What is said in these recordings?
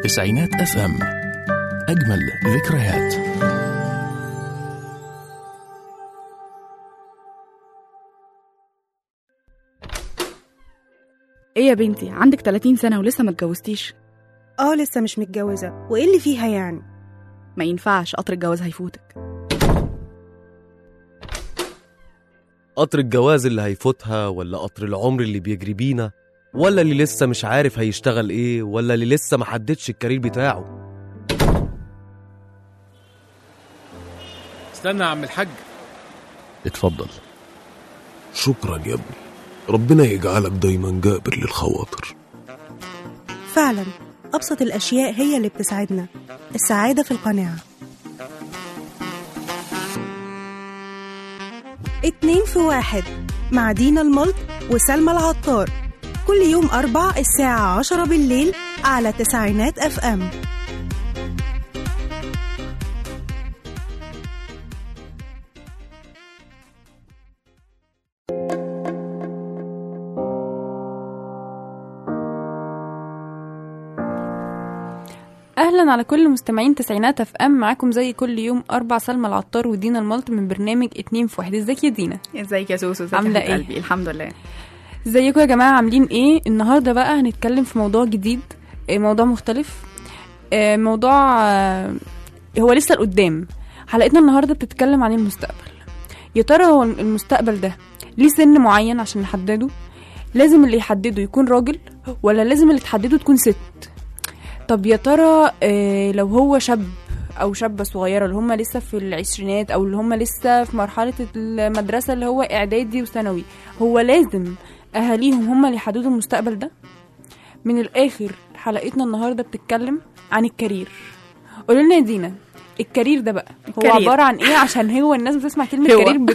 تسعينات اف ام اجمل ذكريات ايه يا بنتي عندك 30 سنة ولسه ما اتجوزتيش اه لسه مش متجوزة وايه اللي فيها يعني ما ينفعش قطر الجواز هيفوتك قطر الجواز اللي هيفوتها ولا قطر العمر اللي بيجري بينا ولا اللي لسه مش عارف هيشتغل ايه ولا اللي لسه ما حددش الكارير بتاعه استنى يا عم الحاج اتفضل شكرا يا ابني ربنا يجعلك دايما جابر للخواطر فعلا أبسط الأشياء هي اللي بتسعدنا السعادة في القناعة اتنين في واحد مع دينا الملط وسلمى العطار كل يوم أربع الساعة عشرة بالليل على تسعينات أف أم اهلا على كل مستمعين تسعينات اف ام معاكم زي كل يوم اربع سلمى العطار ودينا الملط من برنامج اتنين في واحد ازيك يا دينا ازيك يا سوسو ازيك عاملة يا ايه؟ حبيب قلبي الحمد لله ازيكم يا جماعه عاملين ايه النهارده بقى هنتكلم في موضوع جديد آه، موضوع مختلف آه، موضوع آه، هو لسه لقدام حلقتنا النهارده بتتكلم عن المستقبل يا ترى هو المستقبل ده ليه سن معين عشان نحدده لازم اللي يحدده يكون راجل ولا لازم اللي تحدده تكون ست طب يا ترى آه، لو هو شاب او شابه صغيره اللي هم لسه في العشرينات او اللي هم لسه في مرحله المدرسه اللي هو اعدادي وثانوي هو لازم اهاليهم هم اللي يحددوا المستقبل ده من الاخر حلقتنا النهارده بتتكلم عن الكارير قولوا لنا يا دينا الكارير ده بقى هو الكارير. عباره عن ايه عشان هو الناس بتسمع كلمه هو. كارير بت...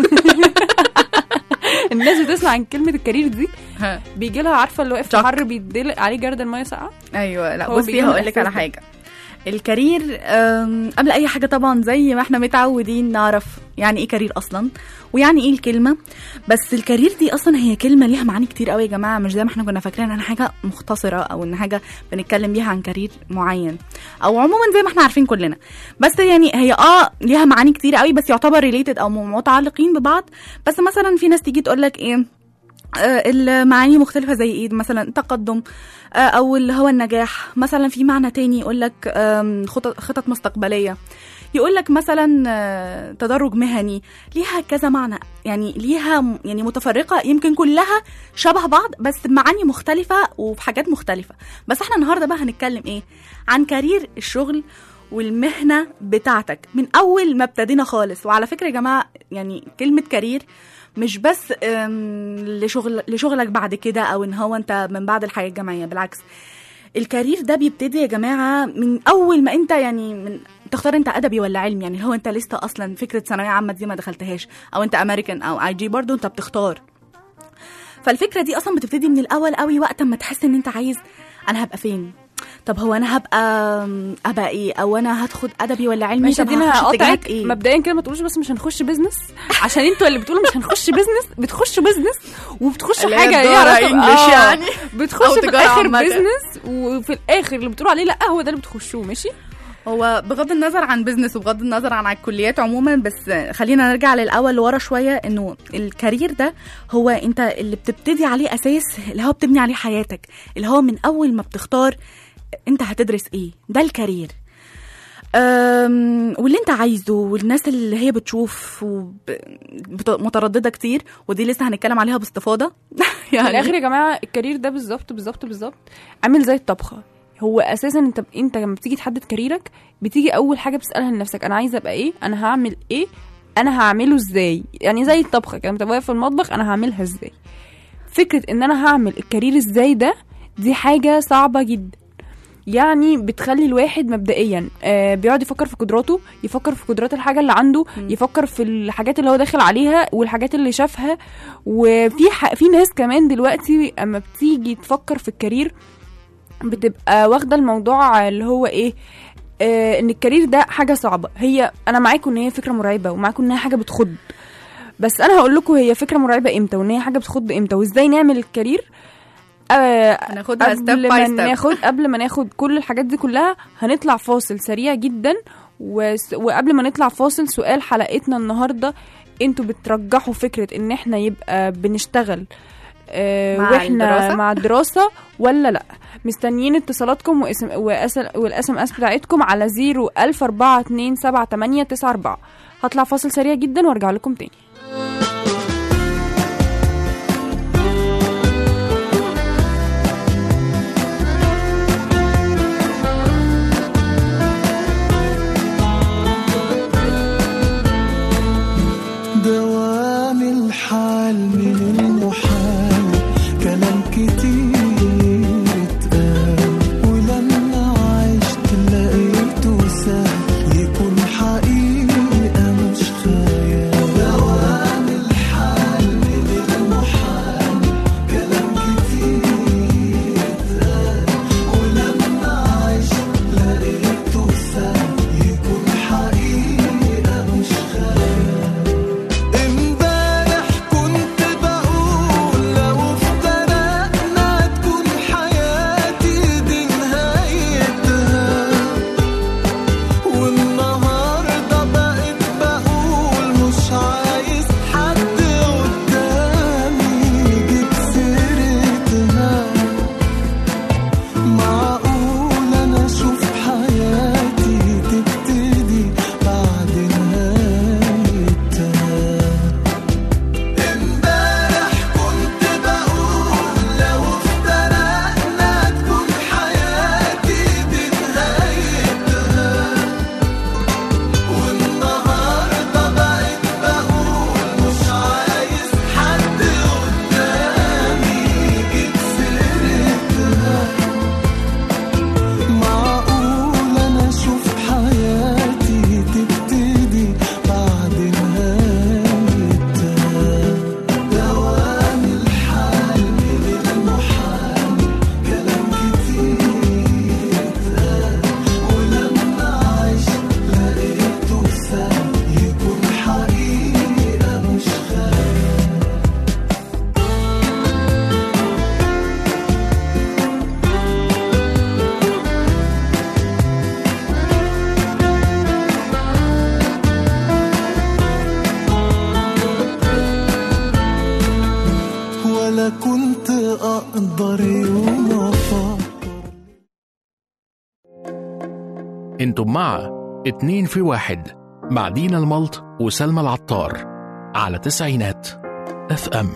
الناس بتسمع عن كلمه الكارير دي ها. بيجي لها عارفه اللي واقف في شك. حر بيدلق عليه جرد الميه ساقعه ايوه لا هو بصي بيجيلنا هقول لك على الإحساس ده. حاجه الكارير أم، قبل اي حاجه طبعا زي ما احنا متعودين نعرف يعني ايه كارير اصلا ويعني ايه الكلمه بس الكارير دي اصلا هي كلمه ليها معاني كتير قوي يا جماعه مش زي ما احنا كنا فاكرين انها حاجه مختصره او ان حاجه بنتكلم بيها عن كارير معين او عموما زي ما احنا عارفين كلنا بس يعني هي اه ليها معاني كتير قوي بس يعتبر ريليتد او متعلقين ببعض بس مثلا في ناس تيجي تقول لك ايه آه، المعاني مختلفة زي ايه مثلا التقدم آه، او اللي هو النجاح مثلا في معنى تاني يقول لك آم، خطط خطط مستقبلية يقول لك مثلا آه، تدرج مهني ليها كذا معنى يعني ليها م- يعني متفرقة يمكن كلها شبه بعض بس بمعاني مختلفة وفي حاجات مختلفة بس احنا النهاردة بقى هنتكلم ايه عن كارير الشغل والمهنة بتاعتك من أول ما ابتدينا خالص وعلى فكرة يا جماعة يعني كلمة كارير مش بس أم، لشغل لشغلك بعد كده او ان هو انت من بعد الحياه الجامعيه بالعكس الكارير ده بيبتدي يا جماعه من اول ما انت يعني من تختار انت ادبي ولا علمي يعني هو انت لسه اصلا فكره ثانويه عامه دي ما دخلتهاش او انت امريكان او اي جي برضه انت بتختار فالفكره دي اصلا بتبتدي من الاول قوي وقت ما تحس ان انت عايز انا هبقى فين طب هو انا هبقى ابقى ايه او انا هدخل ادبي ولا علمي ماشي طب دينا هخش اتجاهات هقاطعك ايه مبدئيا كده ما تقولوش بس مش هنخش بزنس عشان انتوا اللي بتقولوا مش هنخش بزنس بتخشوا بزنس وبتخشوا اللي هي حاجه تجارة ليها علاقه إنجليش آه، يعني. أو بتخشوا في تجارة الاخر عامة. بزنس وفي الاخر اللي بتقولوا عليه لا هو ده اللي بتخشوه ماشي هو بغض النظر عن بزنس وبغض النظر عن الكليات عموما بس خلينا نرجع للاول لورا شويه انه الكارير ده هو انت اللي بتبتدي عليه اساس اللي هو بتبني عليه حياتك اللي هو من اول ما بتختار انت هتدرس ايه ده الكارير أم، واللي انت عايزه والناس اللي هي بتشوف وب- بت- متردده كتير ودي لسه هنتكلم عليها باستفاضه في الاخر يا جماعه الكارير ده بالظبط بالظبط بالظبط عامل زي الطبخه هو اساسا انت انت لما بتيجي تحدد كاريرك بتيجي اول حاجه بتسالها لنفسك انا عايزه ابقى ايه انا هعمل ايه انا هعمله ازاي يعني زي الطبخه كده انت واقف في المطبخ انا هعملها ازاي فكره ان انا هعمل الكارير ازاي ده دي حاجه صعبه جدا يعني بتخلي الواحد مبدئيا آه بيقعد يفكر في قدراته يفكر في قدرات الحاجه اللي عنده مم. يفكر في الحاجات اللي هو داخل عليها والحاجات اللي شافها وفي ح... في ناس كمان دلوقتي اما بتيجي تفكر في الكارير بتبقى واخده الموضوع اللي هو ايه آه ان الكارير ده حاجه صعبه هي انا معاكم ان هي فكره مرعبه ومعاكم ان هي حاجه بتخض بس انا هقول لكم هي فكره مرعبه امتى وان هي حاجه بتخض امتى وازاي نعمل الكارير آه هناخدها step قبل by ما step. ناخد قبل ما ناخد كل الحاجات دي كلها هنطلع فاصل سريع جدا وس- وقبل ما نطلع فاصل سؤال حلقتنا النهارده انتوا بترجحوا فكره ان احنا يبقى بنشتغل آه مع واحنا الدراسة؟ مع الدراسه ولا لا مستنيين اتصالاتكم واسم والاس ام اس بتاعتكم على 010427894 هطلع فاصل سريع جدا وارجع لكم تاني دوام الحال من المحال كلام كتير اتقال ولما عشت لقيته سهل يكون حقيقة مش خيال دوام الحال من المحال كلام كتير اتقال ولما عشت لقيته سهل يكون حقيقة مش خيال امبارح كنت بقول لو افترقنا تكون حياتي دي نهايتها والنهارده بقيت بقول مش عايز حد قدامي يجيب سيرتها معقول انا اشوف حياتي تبتدي بعد نهايتها امبارح كنت بقول لو افترقنا تكون حياتي دي نهايتها والنهارده بقيت بقول مش عايز حد قدامي يجيب سيرتها معقول انا اشوف حياتي تبتدي بعد نهايتها دوام الحال من المحال كلام كتير اتقال ولما عشت لقيته سهل يكون حقيقة مش خيال ولا كنت أقدر يوم أفكر انتم مع اتنين في واحد مع دينا الملط وسلمى العطار على تسعينات اف ام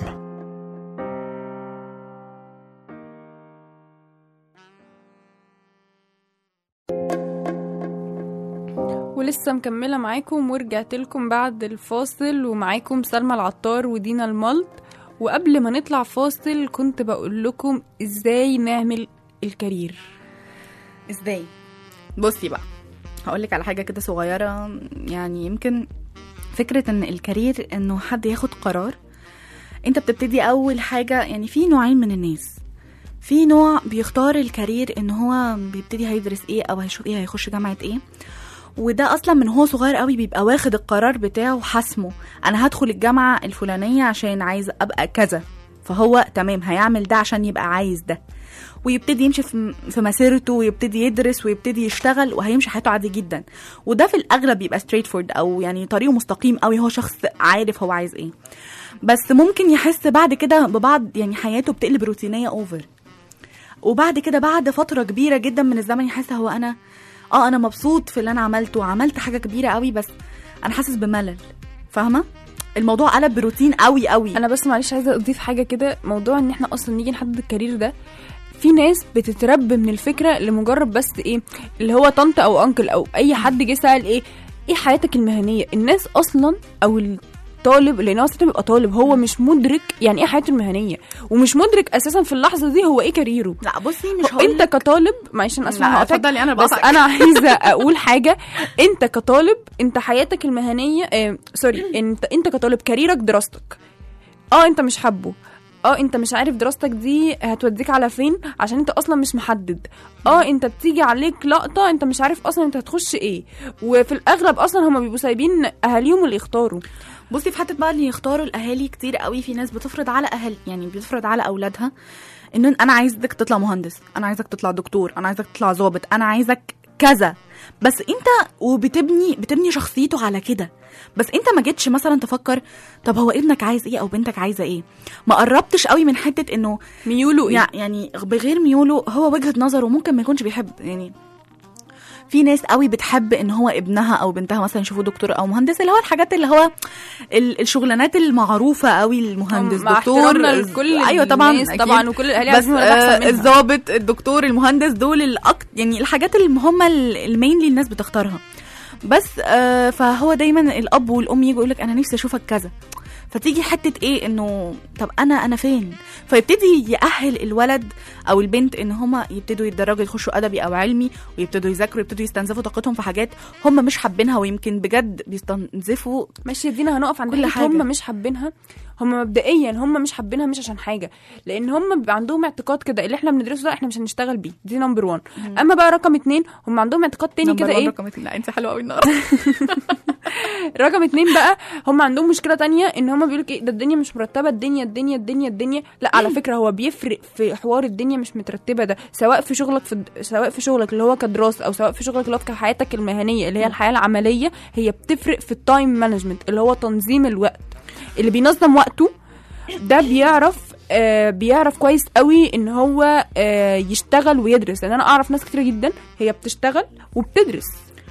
ولسه مكملة معاكم ورجعت لكم بعد الفاصل ومعاكم سلمى العطار ودينا الملط وقبل ما نطلع فاصل كنت بقول لكم ازاي نعمل الكارير ازاي بصي بقى هقول لك على حاجه كده صغيره يعني يمكن فكره ان الكارير انه حد ياخد قرار انت بتبتدي اول حاجه يعني في نوعين من الناس في نوع بيختار الكارير ان هو بيبتدي هيدرس ايه او هيشوف ايه هيخش جامعه ايه وده اصلا من هو صغير قوي بيبقى واخد القرار بتاعه وحاسمه انا هدخل الجامعه الفلانيه عشان عايز ابقى كذا فهو تمام هيعمل ده عشان يبقى عايز ده ويبتدي يمشي في في مسيرته ويبتدي يدرس ويبتدي يشتغل وهيمشي حياته عادي جدا وده في الاغلب بيبقى ستريت فورد او يعني طريقه مستقيم قوي هو شخص عارف هو عايز ايه بس ممكن يحس بعد كده ببعض يعني حياته بتقلب روتينيه اوفر وبعد كده بعد فتره كبيره جدا من الزمن يحس هو انا اه انا مبسوط في اللي انا عملته وعملت حاجه كبيره قوي بس انا حاسس بملل فاهمه الموضوع قلب بروتين قوي قوي انا بس معلش عايزه اضيف حاجه كده موضوع ان احنا اصلا نيجي نحدد الكارير ده في ناس بتتربى من الفكره لمجرد بس ايه اللي هو طنط او انكل او اي حد جه سال ايه ايه حياتك المهنيه الناس اصلا او الطالب لان هو أصلاً بيبقى طالب هو مش مدرك يعني ايه حياته المهنيه ومش مدرك اساسا في اللحظه دي هو ايه كاريره لا بصي مش هقول انت كطالب معلش انا اسفه لا، هقطعك، اتفضلي، أنا بس بقطعك. انا عايزه اقول حاجه انت كطالب انت حياتك المهنيه آه سوري انت انت كطالب كاريرك دراستك اه انت مش حابه اه انت مش عارف دراستك دي هتوديك على فين عشان انت اصلا مش محدد اه انت بتيجي عليك لقطه انت مش عارف اصلا انت هتخش ايه وفي الاغلب اصلا هما بيبقوا سايبين اهاليهم اللي يختاروا بصي في حته بقى اللي يختاروا الاهالي كتير قوي في ناس بتفرض على اهل يعني بتفرض على اولادها ان انا عايزك تطلع مهندس انا عايزك تطلع دكتور انا عايزك تطلع ضابط انا عايزك كذا بس انت وبتبني بتبني شخصيته على كده بس انت ما جيتش مثلا تفكر طب هو ابنك عايز ايه او بنتك عايزه ايه ما قربتش قوي من حته انه ميوله ايه يع- يعني بغير ميوله هو وجهه نظره ممكن ما يكونش بيحب يعني في ناس قوي بتحب ان هو ابنها او بنتها مثلا يشوفوا دكتور او مهندس اللي هو الحاجات اللي هو ال- الشغلانات المعروفه قوي المهندس مع دكتور احترامنا لكل ايوه طبعا الناس أكيد. طبعا وكل الاهالي بس عارفين ولا آه، احسن منها الضابط الدكتور المهندس دول الأكت يعني الحاجات اللي هم المين الناس بتختارها بس آه فهو دايما الاب والام يجوا يقولك انا نفسي اشوفك كذا فتيجي حته ايه انه طب انا انا فين فيبتدي يأهل الولد او البنت ان هما يبتدوا يتدرجوا يخشوا ادبي او علمي ويبتدوا يذاكروا يبتدوا يستنزفوا طاقتهم في حاجات هم مش حابينها ويمكن بجد بيستنزفوا ماشي يا دينا هنقف عند كل كل حاجة. هم مش حابينها هم مبدئيا هم مش حابينها مش عشان حاجه لان هم بيبقى عندهم اعتقاد كده اللي احنا بندرسه ده احنا مش هنشتغل بيه دي نمبر 1 اما بقى رقم اتنين هم عندهم اعتقاد تاني كده ايه رقم اتنين. لا انت حلوه قوي النهارده رقم اتنين بقى هم عندهم مشكله تانية ان هم بيقولوا ايه ده الدنيا مش مرتبه الدنيا الدنيا الدنيا الدنيا لا على فكره هو بيفرق في حوار الدنيا مش مترتبه ده سواء في شغلك في سواء في شغلك اللي هو كدراسه او سواء في شغلك اللي هو في حياتك المهنيه اللي هي الحياه العمليه هي بتفرق في التايم مانجمنت اللي هو تنظيم الوقت اللي بينظم وقته ده بيعرف آه بيعرف كويس قوي ان هو آه يشتغل ويدرس لان انا اعرف ناس كتير جدا هي بتشتغل وبتدرس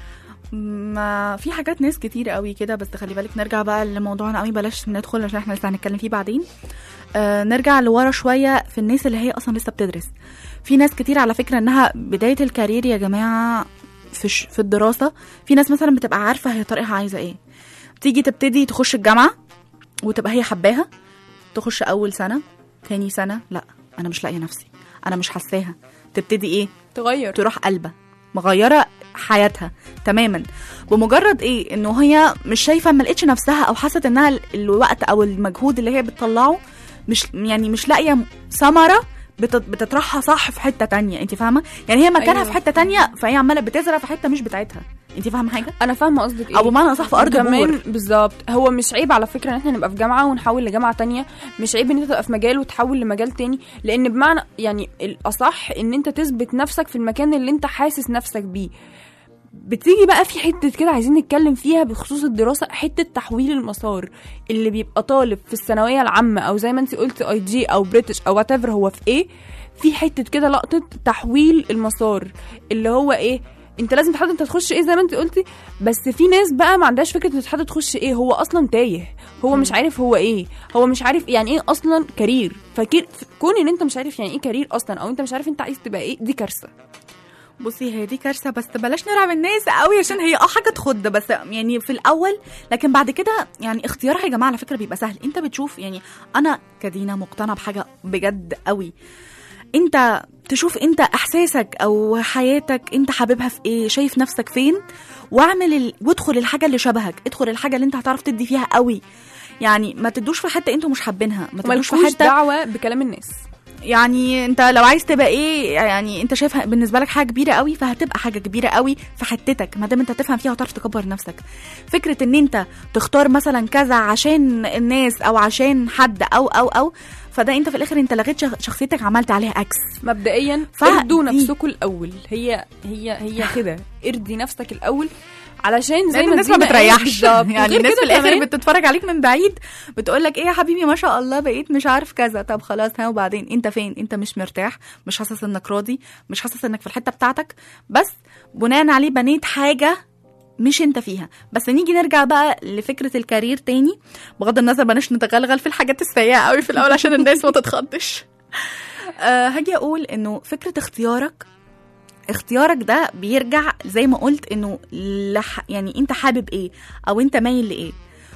ما في حاجات ناس كتير قوي كده بس خلي بالك نرجع بقى لموضوعنا قوي بلاش ندخل عشان احنا لسه هنتكلم فيه بعدين آه نرجع لورا شويه في الناس اللي هي اصلا لسه بتدرس في ناس كتير على فكره انها بدايه الكارير يا جماعه في ش... في الدراسه في ناس مثلا بتبقى عارفه هي طريقها عايزه ايه تيجي تبتدي تخش الجامعه وتبقى هي حباها تخش اول سنه تاني سنه لا انا مش لاقيه نفسي انا مش حاساها تبتدي ايه تغير تروح قلبة مغيرة حياتها تماما بمجرد ايه انه هي مش شايفة ما لقيتش نفسها او حست انها ال- الوقت او المجهود اللي هي بتطلعه مش يعني مش لاقية ثمرة بت- بتطرحها صح في حتة تانية انت فاهمة يعني هي مكانها أيوة. في حتة تانية فهي عمالة بتزرع في حتة مش بتاعتها انت فاهمة حاجة انا فاهمه قصدك ايه او بمعنى اصح في ارض كمان بور بالظبط هو مش عيب على فكره ان احنا نبقى في جامعه ونحول لجامعه تانية مش عيب ان انت تبقى في مجال وتحول لمجال تاني لان بمعنى يعني الاصح ان انت تثبت نفسك في المكان اللي انت حاسس نفسك بيه بتيجي بقى في حته كده عايزين نتكلم فيها بخصوص الدراسه حته تحويل المسار اللي بيبقى طالب في الثانويه العامه او زي ما انت قلتي اي جي او بريتش او وات هو في ايه في حته كده لقطه تحويل المسار اللي هو ايه انت لازم تحدد انت تخش ايه زي ما انت قلتي بس في ناس بقى ما عندهاش فكره انت تحدد تخش ايه هو اصلا تايه هو مش عارف هو ايه هو مش عارف يعني ايه اصلا كارير فكير كون ان انت مش عارف يعني ايه كارير اصلا او انت مش عارف انت عايز تبقى ايه دي كارثه بصي هي دي كارثه بس بلاش نرعب الناس قوي عشان هي اه حاجه تخض بس يعني في الاول لكن بعد كده يعني اختيارها يا جماعه على فكره بيبقى سهل انت بتشوف يعني انا كدينا مقتنعه بحاجه بجد قوي انت تشوف انت احساسك او حياتك انت حاببها في ايه شايف نفسك فين واعمل ال... وادخل الحاجه اللي شبهك ادخل الحاجه اللي انت هتعرف تدي فيها قوي يعني ما تدوش في حته انتوا مش حابينها ما تدوش في مالكوش حته دعوه بكلام الناس يعني انت لو عايز تبقى ايه يعني انت شايفها بالنسبه لك حاجه كبيره قوي فهتبقى حاجه كبيره قوي في حتتك ما دام انت تفهم فيها وتعرف تكبر نفسك فكره ان انت تختار مثلا كذا عشان الناس او عشان حد او او او فده انت في الاخر انت لغيت شخ- شخصيتك عملت عليها اكس مبدئيا ف- ارضوا دي- نفسكم الاول هي هي هي كده ارضي نفسك الاول علشان زي لان ما الناس ما دينا قالت بتريحش بالظبط. يعني وغير الناس كده في الاخر كمان- بتتفرج عليك من بعيد بتقول لك ايه يا حبيبي ما شاء الله بقيت مش عارف كذا طب خلاص ها وبعدين انت فين انت مش مرتاح مش حاسس انك راضي مش حاسس انك في الحته بتاعتك بس بناء عليه بنيت حاجه مش انت فيها بس نيجي نرجع بقى لفكره الكارير تاني بغض النظر بلاش نتغلغل في الحاجات السيئه قوي في الاول عشان الناس ما تتخضش أه هاجي اقول انه فكره اختيارك اختيارك ده بيرجع زي ما قلت انه لح يعني انت حابب ايه او انت مايل لايه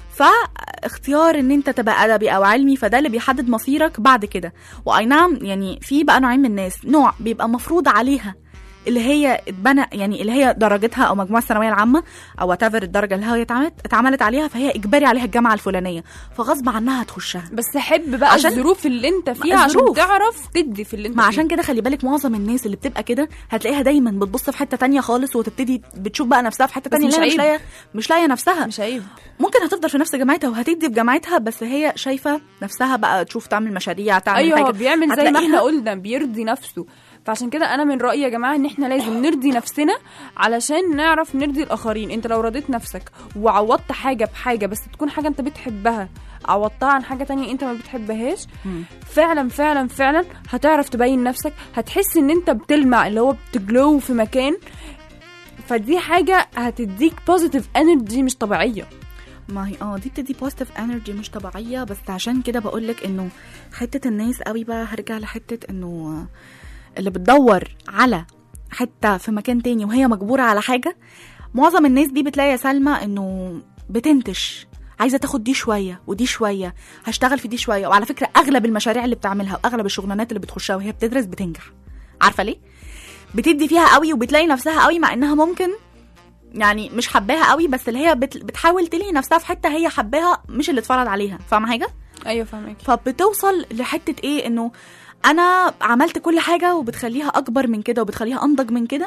فاختيار ان انت تبقى ادبي او علمي فده اللي بيحدد مصيرك بعد كده واي نعم يعني في بقى نوعين من الناس نوع بيبقى مفروض عليها اللي هي اتبنى يعني اللي هي درجتها او مجموع الثانويه العامه او وات الدرجه اللي هي اتعملت اتعملت عليها فهي اجباري عليها الجامعه الفلانيه فغصب عنها هتخشها بس حب بقى عشان- الظروف اللي انت فيها عشان الظروف. تعرف تدي في اللي انت ما فيه. عشان كده خلي بالك معظم الناس اللي بتبقى كده هتلاقيها دايما بتبص في حته تانية خالص وتبتدي بتشوف بقى نفسها في حته بس تانية مش اللي هي مش عيب. لاقيه مش لاقيه نفسها مش عيب ممكن هتفضل في نفس جامعتها وهتدي في جامعتها بس هي شايفه نفسها بقى تشوف تعمل مشاريع تعمل ايوه هو حاجه بيعمل زي ما هتلاقيها- احنا قلنا بيرضي نفسه فعشان كده انا من رايي يا جماعه ان احنا لازم نرضي نفسنا علشان نعرف نرضي الاخرين انت لو رضيت نفسك وعوضت حاجه بحاجه بس تكون حاجه انت بتحبها عوضتها عن حاجه تانية انت ما بتحبهاش فعلا فعلا فعلا هتعرف تبين نفسك هتحس ان انت بتلمع اللي هو بتجلو في مكان فدي حاجه هتديك بوزيتيف انرجي مش طبيعيه ما هي اه دي بتدي بوزيتيف انرجي مش طبيعيه بس عشان كده بقول لك انه حته الناس قوي بقى هرجع لحته انه اللي بتدور على حته في مكان تاني وهي مجبوره على حاجه معظم الناس دي بتلاقي يا سلمى انه بتنتش عايزه تاخد دي شويه ودي شويه هشتغل في دي شويه وعلى فكره اغلب المشاريع اللي بتعملها واغلب الشغلانات اللي بتخشها وهي بتدرس بتنجح عارفه ليه بتدي فيها قوي وبتلاقي نفسها قوي مع انها ممكن يعني مش حباها قوي بس اللي هي بت... بتحاول تلاقي نفسها في حته هي حباها مش اللي اتفرض عليها فاهمه حاجه ايوه فاهمك فبتوصل لحته ايه انه انا عملت كل حاجه وبتخليها اكبر من كده وبتخليها انضج من كده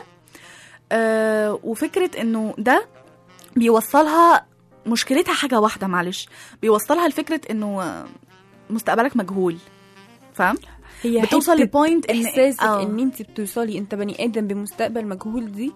آه وفكره انه ده بيوصلها مشكلتها حاجه واحده معلش بيوصلها لفكره انه آه، مستقبلك مجهول فاهم هي بتوصل حتة لبوينت ان احساسك آه. ان انت بتوصلي انت بني ادم بمستقبل مجهول دي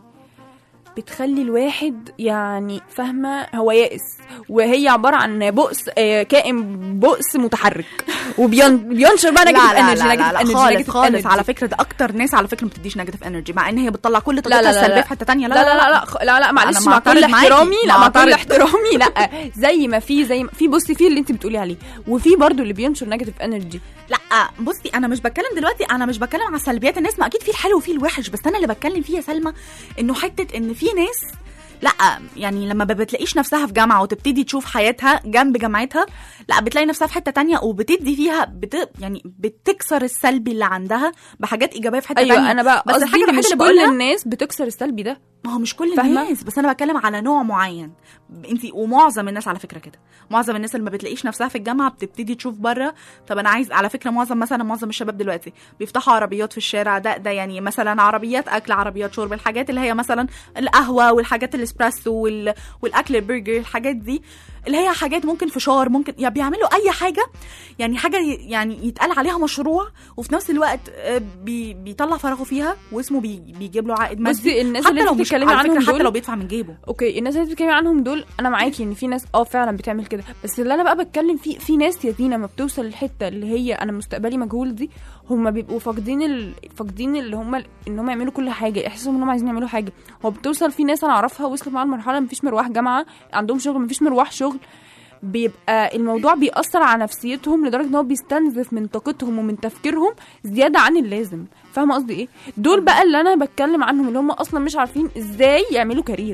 بتخلي الواحد يعني فاهمه هو يائس وهي عباره عن بؤس آه، كائن بؤس متحرك وبينشر بقى لا نيجاتيف لا انرجي لا لا, لا نيجاتيف خالص انرجي خالص على فكره ده اكتر ناس على فكره ما بتديش نيجاتيف انرجي مع ان هي بتطلع كل لا طاقتها لا لا السلبيه لا. في حته تانية لا لا لا لا خ- لا لا معلش أنا مع معترض كل معاكي. احترامي لا مع كل معترض. احترامي لا زي ما في زي ما في بصي في اللي انت بتقولي عليه وفي برضو اللي بينشر نيجاتيف انرجي لا بصي انا مش بتكلم دلوقتي انا مش بتكلم على سلبيات الناس ما اكيد في الحلو وفي الوحش بس انا اللي بتكلم فيه يا سلمى انه حته ان في ناس لا يعني لما ما بتلاقيش نفسها في جامعه وتبتدي تشوف حياتها جنب جامعتها لا بتلاقي نفسها في حته تانية وبتدي فيها بت يعني بتكسر السلبي اللي عندها بحاجات ايجابيه في حته ايوه تانية انا بقى بس قصدي الحاجه إن الوحيده مش اللي كل بقولها الناس بتكسر السلبي ده ما هو مش كل فاهمة؟ الناس بس انا بتكلم على نوع معين انت ومعظم الناس على فكره كده معظم الناس اللي ما بتلاقيش نفسها في الجامعه بتبتدي تشوف بره طب انا عايز على فكره معظم مثلا معظم الشباب دلوقتي بيفتحوا عربيات في الشارع ده ده يعني مثلا عربيات اكل عربيات شرب الحاجات اللي هي مثلا القهوه والحاجات الاسبريسو وال... والاكل البرجر الحاجات دي اللي هي حاجات ممكن فشار ممكن يعني بيعملوا اي حاجه يعني حاجه ي- يعني يتقال عليها مشروع وفي نفس الوقت آه، بي... بيطلع فراغه فيها واسمه بي... بيجيب له عائد مادي بصي الناس حتى اللي لو انت مش بتتكلمي على فكرة عنهم حتى دول لو بيدفع من جيبه اوكي الناس اللي بتتكلمي عنهم دول انا معاكي ان في ناس اه فعلا بتعمل كده بس اللي انا بقى بتكلم فيه في ناس يا دينا ما بتوصل للحته اللي هي انا مستقبلي مجهول دي هم بيبقوا فاقدين ال... فاقدين اللي هم ان هم يعملوا كل حاجه احساسهم ان هم عايزين يعملوا حاجه هو بتوصل في ناس انا اعرفها وصلت معاها المرحله مفيش مروح جامعه عندهم شغل مفيش مروح شغل بيبقى الموضوع بيأثر على نفسيتهم لدرجه ان هو بيستنزف من طاقتهم ومن تفكيرهم زياده عن اللازم فاهمه قصدي ايه دول بقى اللي انا بتكلم عنهم اللي هم اصلا مش عارفين ازاي يعملوا كارير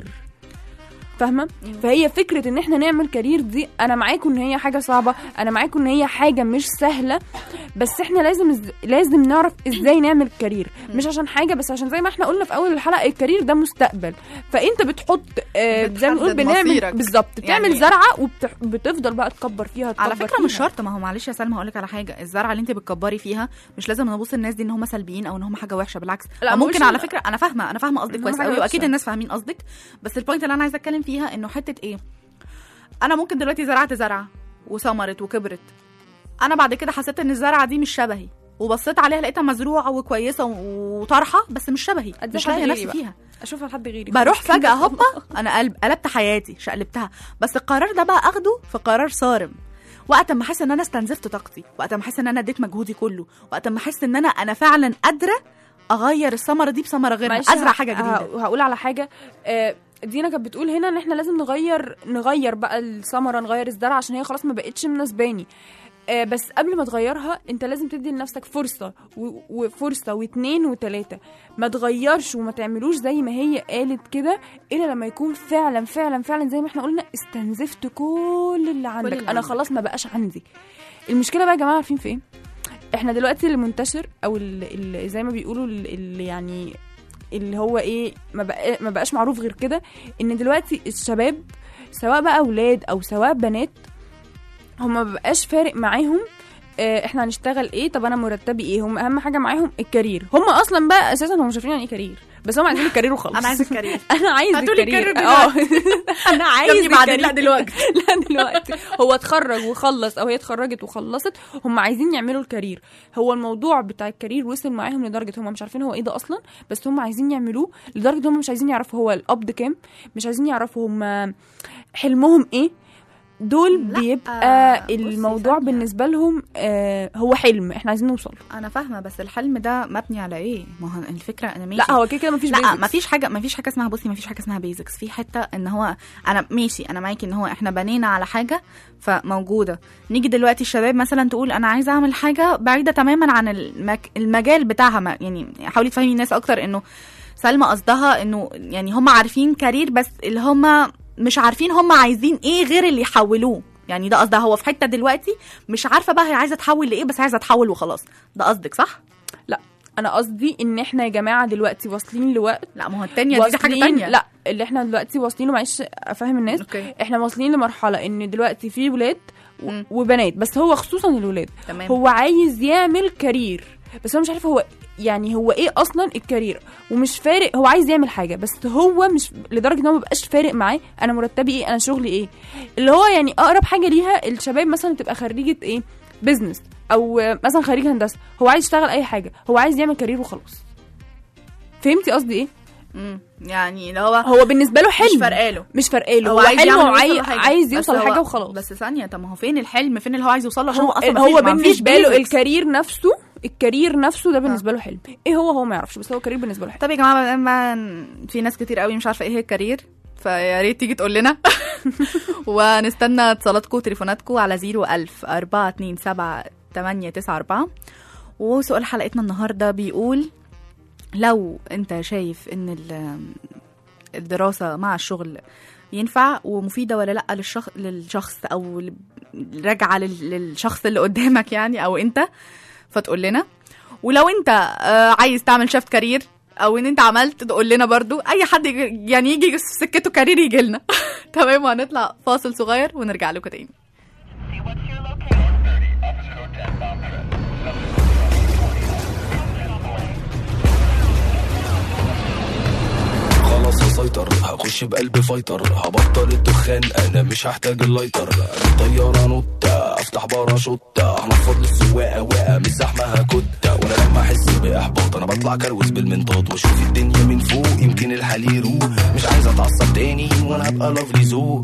فاهمه فهي فكره ان احنا نعمل كارير دي انا معاكم ان هي حاجه صعبه انا معاكم ان هي حاجه مش سهله بس احنا لازم إز... لازم نعرف ازاي نعمل كارير مش عشان حاجه بس عشان زي ما احنا قلنا في اول الحلقه الكارير ده مستقبل فانت بتحط آه زي ما نقول بتحدد بنعمل مصيرك. بالظبط بتعمل يعني- زرعه وبتفضل بقى تكبر فيها على تكبر فكره مش فيها. شرط ما هو معلش يا سلمى هقول لك على حاجه الزرعه اللي انت بتكبري فيها مش لازم نبص الناس دي ان هم سلبيين او ان هم حاجه وحشه بالعكس لا، لا مش ممكن على إن- فكره انا فاهمه انا فاهمه قصدك إن هم كويس حاجة قوي واكيد وحشة. الناس فاهمين قصدك بس البوينت اللي انا عايزه اتكلم فيها انه حته ايه انا ممكن دلوقتي زرعت زرعه وثمرت وكبرت انا بعد كده حسيت ان الزرعه دي مش شبهي وبصيت عليها لقيتها مزروعه وكويسه وطرحه بس مش شبهي أدي مش حد لاقيه غيري نفسي بقى. فيها اشوفها لحد غيري بروح فجأة هوبا أنا قلب قلبت حياتي شقلبتها بس القرار ده بقى أخده في قرار صارم وقت ما أحس إن أنا استنزفت طاقتي وقت ما أحس إن أنا اديت مجهودي كله وقت ما أحس إن أنا أنا فعلا قادرة أغير الثمرة دي بثمرة غيرها معلش أزرع ه- حاجة جديدة ه- هقول على حاجه آه، دينا كانت بتقول هنا ان احنا لازم نغير نغير بقى الثمره نغير الزرع عشان هي خلاص ما بقتش مناسباني آه، بس قبل ما تغيرها انت لازم تدي لنفسك فرصه و- وفرصه واتنين وتلاته ما تغيرش وما تعملوش زي ما هي قالت كده الا لما يكون فعلا فعلا فعلا زي ما احنا قلنا استنزفت كل اللي عندك اللي انا عندك. خلاص ما بقاش عندي المشكله بقى يا جماعه عارفين في ايه احنا دلوقتي اللي منتشر او اللي زي ما بيقولوا اللي يعني اللي هو ايه ما, بقى ما بقاش معروف غير كده ان دلوقتي الشباب سواء بقى اولاد او سواء بنات هم ما بقاش فارق معاهم آه، احنا هنشتغل ايه طب انا مرتبي ايه هم اهم حاجه معاهم الكارير هم اصلا بقى اساسا هم مش عارفين يعني ايه كارير بس هم عايزين الكارير وخلاص انا عايز الكارير انا عايز هاتولي الكارير الكارير اه انا عايز يا ابني بعدين، لا الكارير. دلوقتي. لا دلوقتي هو اتخرج وخلص او هي اتخرجت وخلصت هم عايزين يعملوا الكارير هو الموضوع بتاع الكارير وصل معاهم لدرجه هم مش عارفين هو ايه ده اصلا بس هم عايزين يعملوه لدرجه هم مش عايزين يعرفوا هو القبض كام مش عايزين يعرفوا هم حلمهم ايه دول لا، بيبقى بصي الموضوع ثانية. بالنسبه لهم آه هو حلم احنا عايزين نوصل له. انا فاهمه بس الحلم ده مبني على ايه ما هو الفكره انا ماشي لا هو كده كده مفيش لا basics. مفيش حاجه مفيش حاجه اسمها بصي مفيش حاجه اسمها بيزكس في حته ان هو انا ماشي انا معاكي ان هو احنا بنينا على حاجه فموجوده نيجي دلوقتي الشباب مثلا تقول انا عايزه اعمل حاجه بعيده تماما عن المك... المجال بتاعها ما- يعني حاولي تفهمي الناس اكتر انه سلمى قصدها انه يعني هم عارفين كارير بس اللي هم مش عارفين هم عايزين ايه غير اللي يحولوه يعني ده قصدها هو في حته دلوقتي مش عارفه بقى هي عايزه تحول لايه بس عايزه تحول وخلاص ده قصدك صح لا انا قصدي ان احنا يا جماعه دلوقتي واصلين لوقت لا ما هو التانية دي, دي حاجه واصلين- تانية لا اللي احنا دلوقتي واصلين له معلش افهم الناس اوكي احنا واصلين لمرحله ان دلوقتي في ولاد و- مم. وبنات بس هو خصوصا الولاد تمام هو عايز يعمل كارير بس هو مش عارف هو يعني هو ايه اصلا الكارير ومش فارق هو عايز يعمل حاجه بس هو مش لدرجه ان هو مبقاش فارق معاه انا مرتبي ايه انا شغلي ايه اللي هو يعني اقرب حاجه ليها الشباب مثلا تبقى خريجه ايه بزنس او آه، مثلا خريج هندسه هو عايز يشتغل اي حاجه هو عايز يعمل كارير وخلاص فهمتي قصدي ايه مم. يعني اللي هو هو بالنسبه له حلم مش فارقاله مش فارقاله هو هو عايز حلمه يعمل عايز, يوصل لحاجة. عايز بس يوصل هو- لحاجه وخلاص بس ثانيه طب ما هو فين الحلم فين اللي هو عايز يوصل له عشان هو, هو اصلا هو مفيش- ما فيش بالنسبه له basics. الكارير نفسه الكارير نفسه ده بالنسبه له حلم ايه هو هو ما يعرفش بس هو كارير بالنسبه له حلم طب يا جماعه بقى ما في ناس كتير قوي مش عارفه ايه هي الكارير فيا ريت تيجي تقول لنا ونستنى اتصالاتكم وتليفوناتكم على 01000 427 894 وسؤال حلقتنا النهارده بيقول لو انت شايف ان ال- الدراسه مع الشغل ينفع ومفيده ولا لا للشخص للشخص او ل- راجعه لل- للشخص اللي قدامك يعني او انت فتقول لنا ولو انت آه، عايز تعمل شفت كارير او ان انت عملت تقول لنا برضو اي حد يجي- يعني يجي في سكته كارير يجي لنا تمام وهنطلع فاصل صغير ونرجع لكم تاني خلاص هسيطر هخش بقلب فايتر هبطل الدخان انا مش هحتاج اللايتر طيارة نوتة افتح باراشوتة هنفض للسواقة واقع مش زحمة هكتة وانا لما احس باحباط انا بطلع كروز بالمنطاد واشوف الدنيا من فوق يمكن الحال يروق مش عايز اتعصب تاني وانا هبقى لافلي ذوق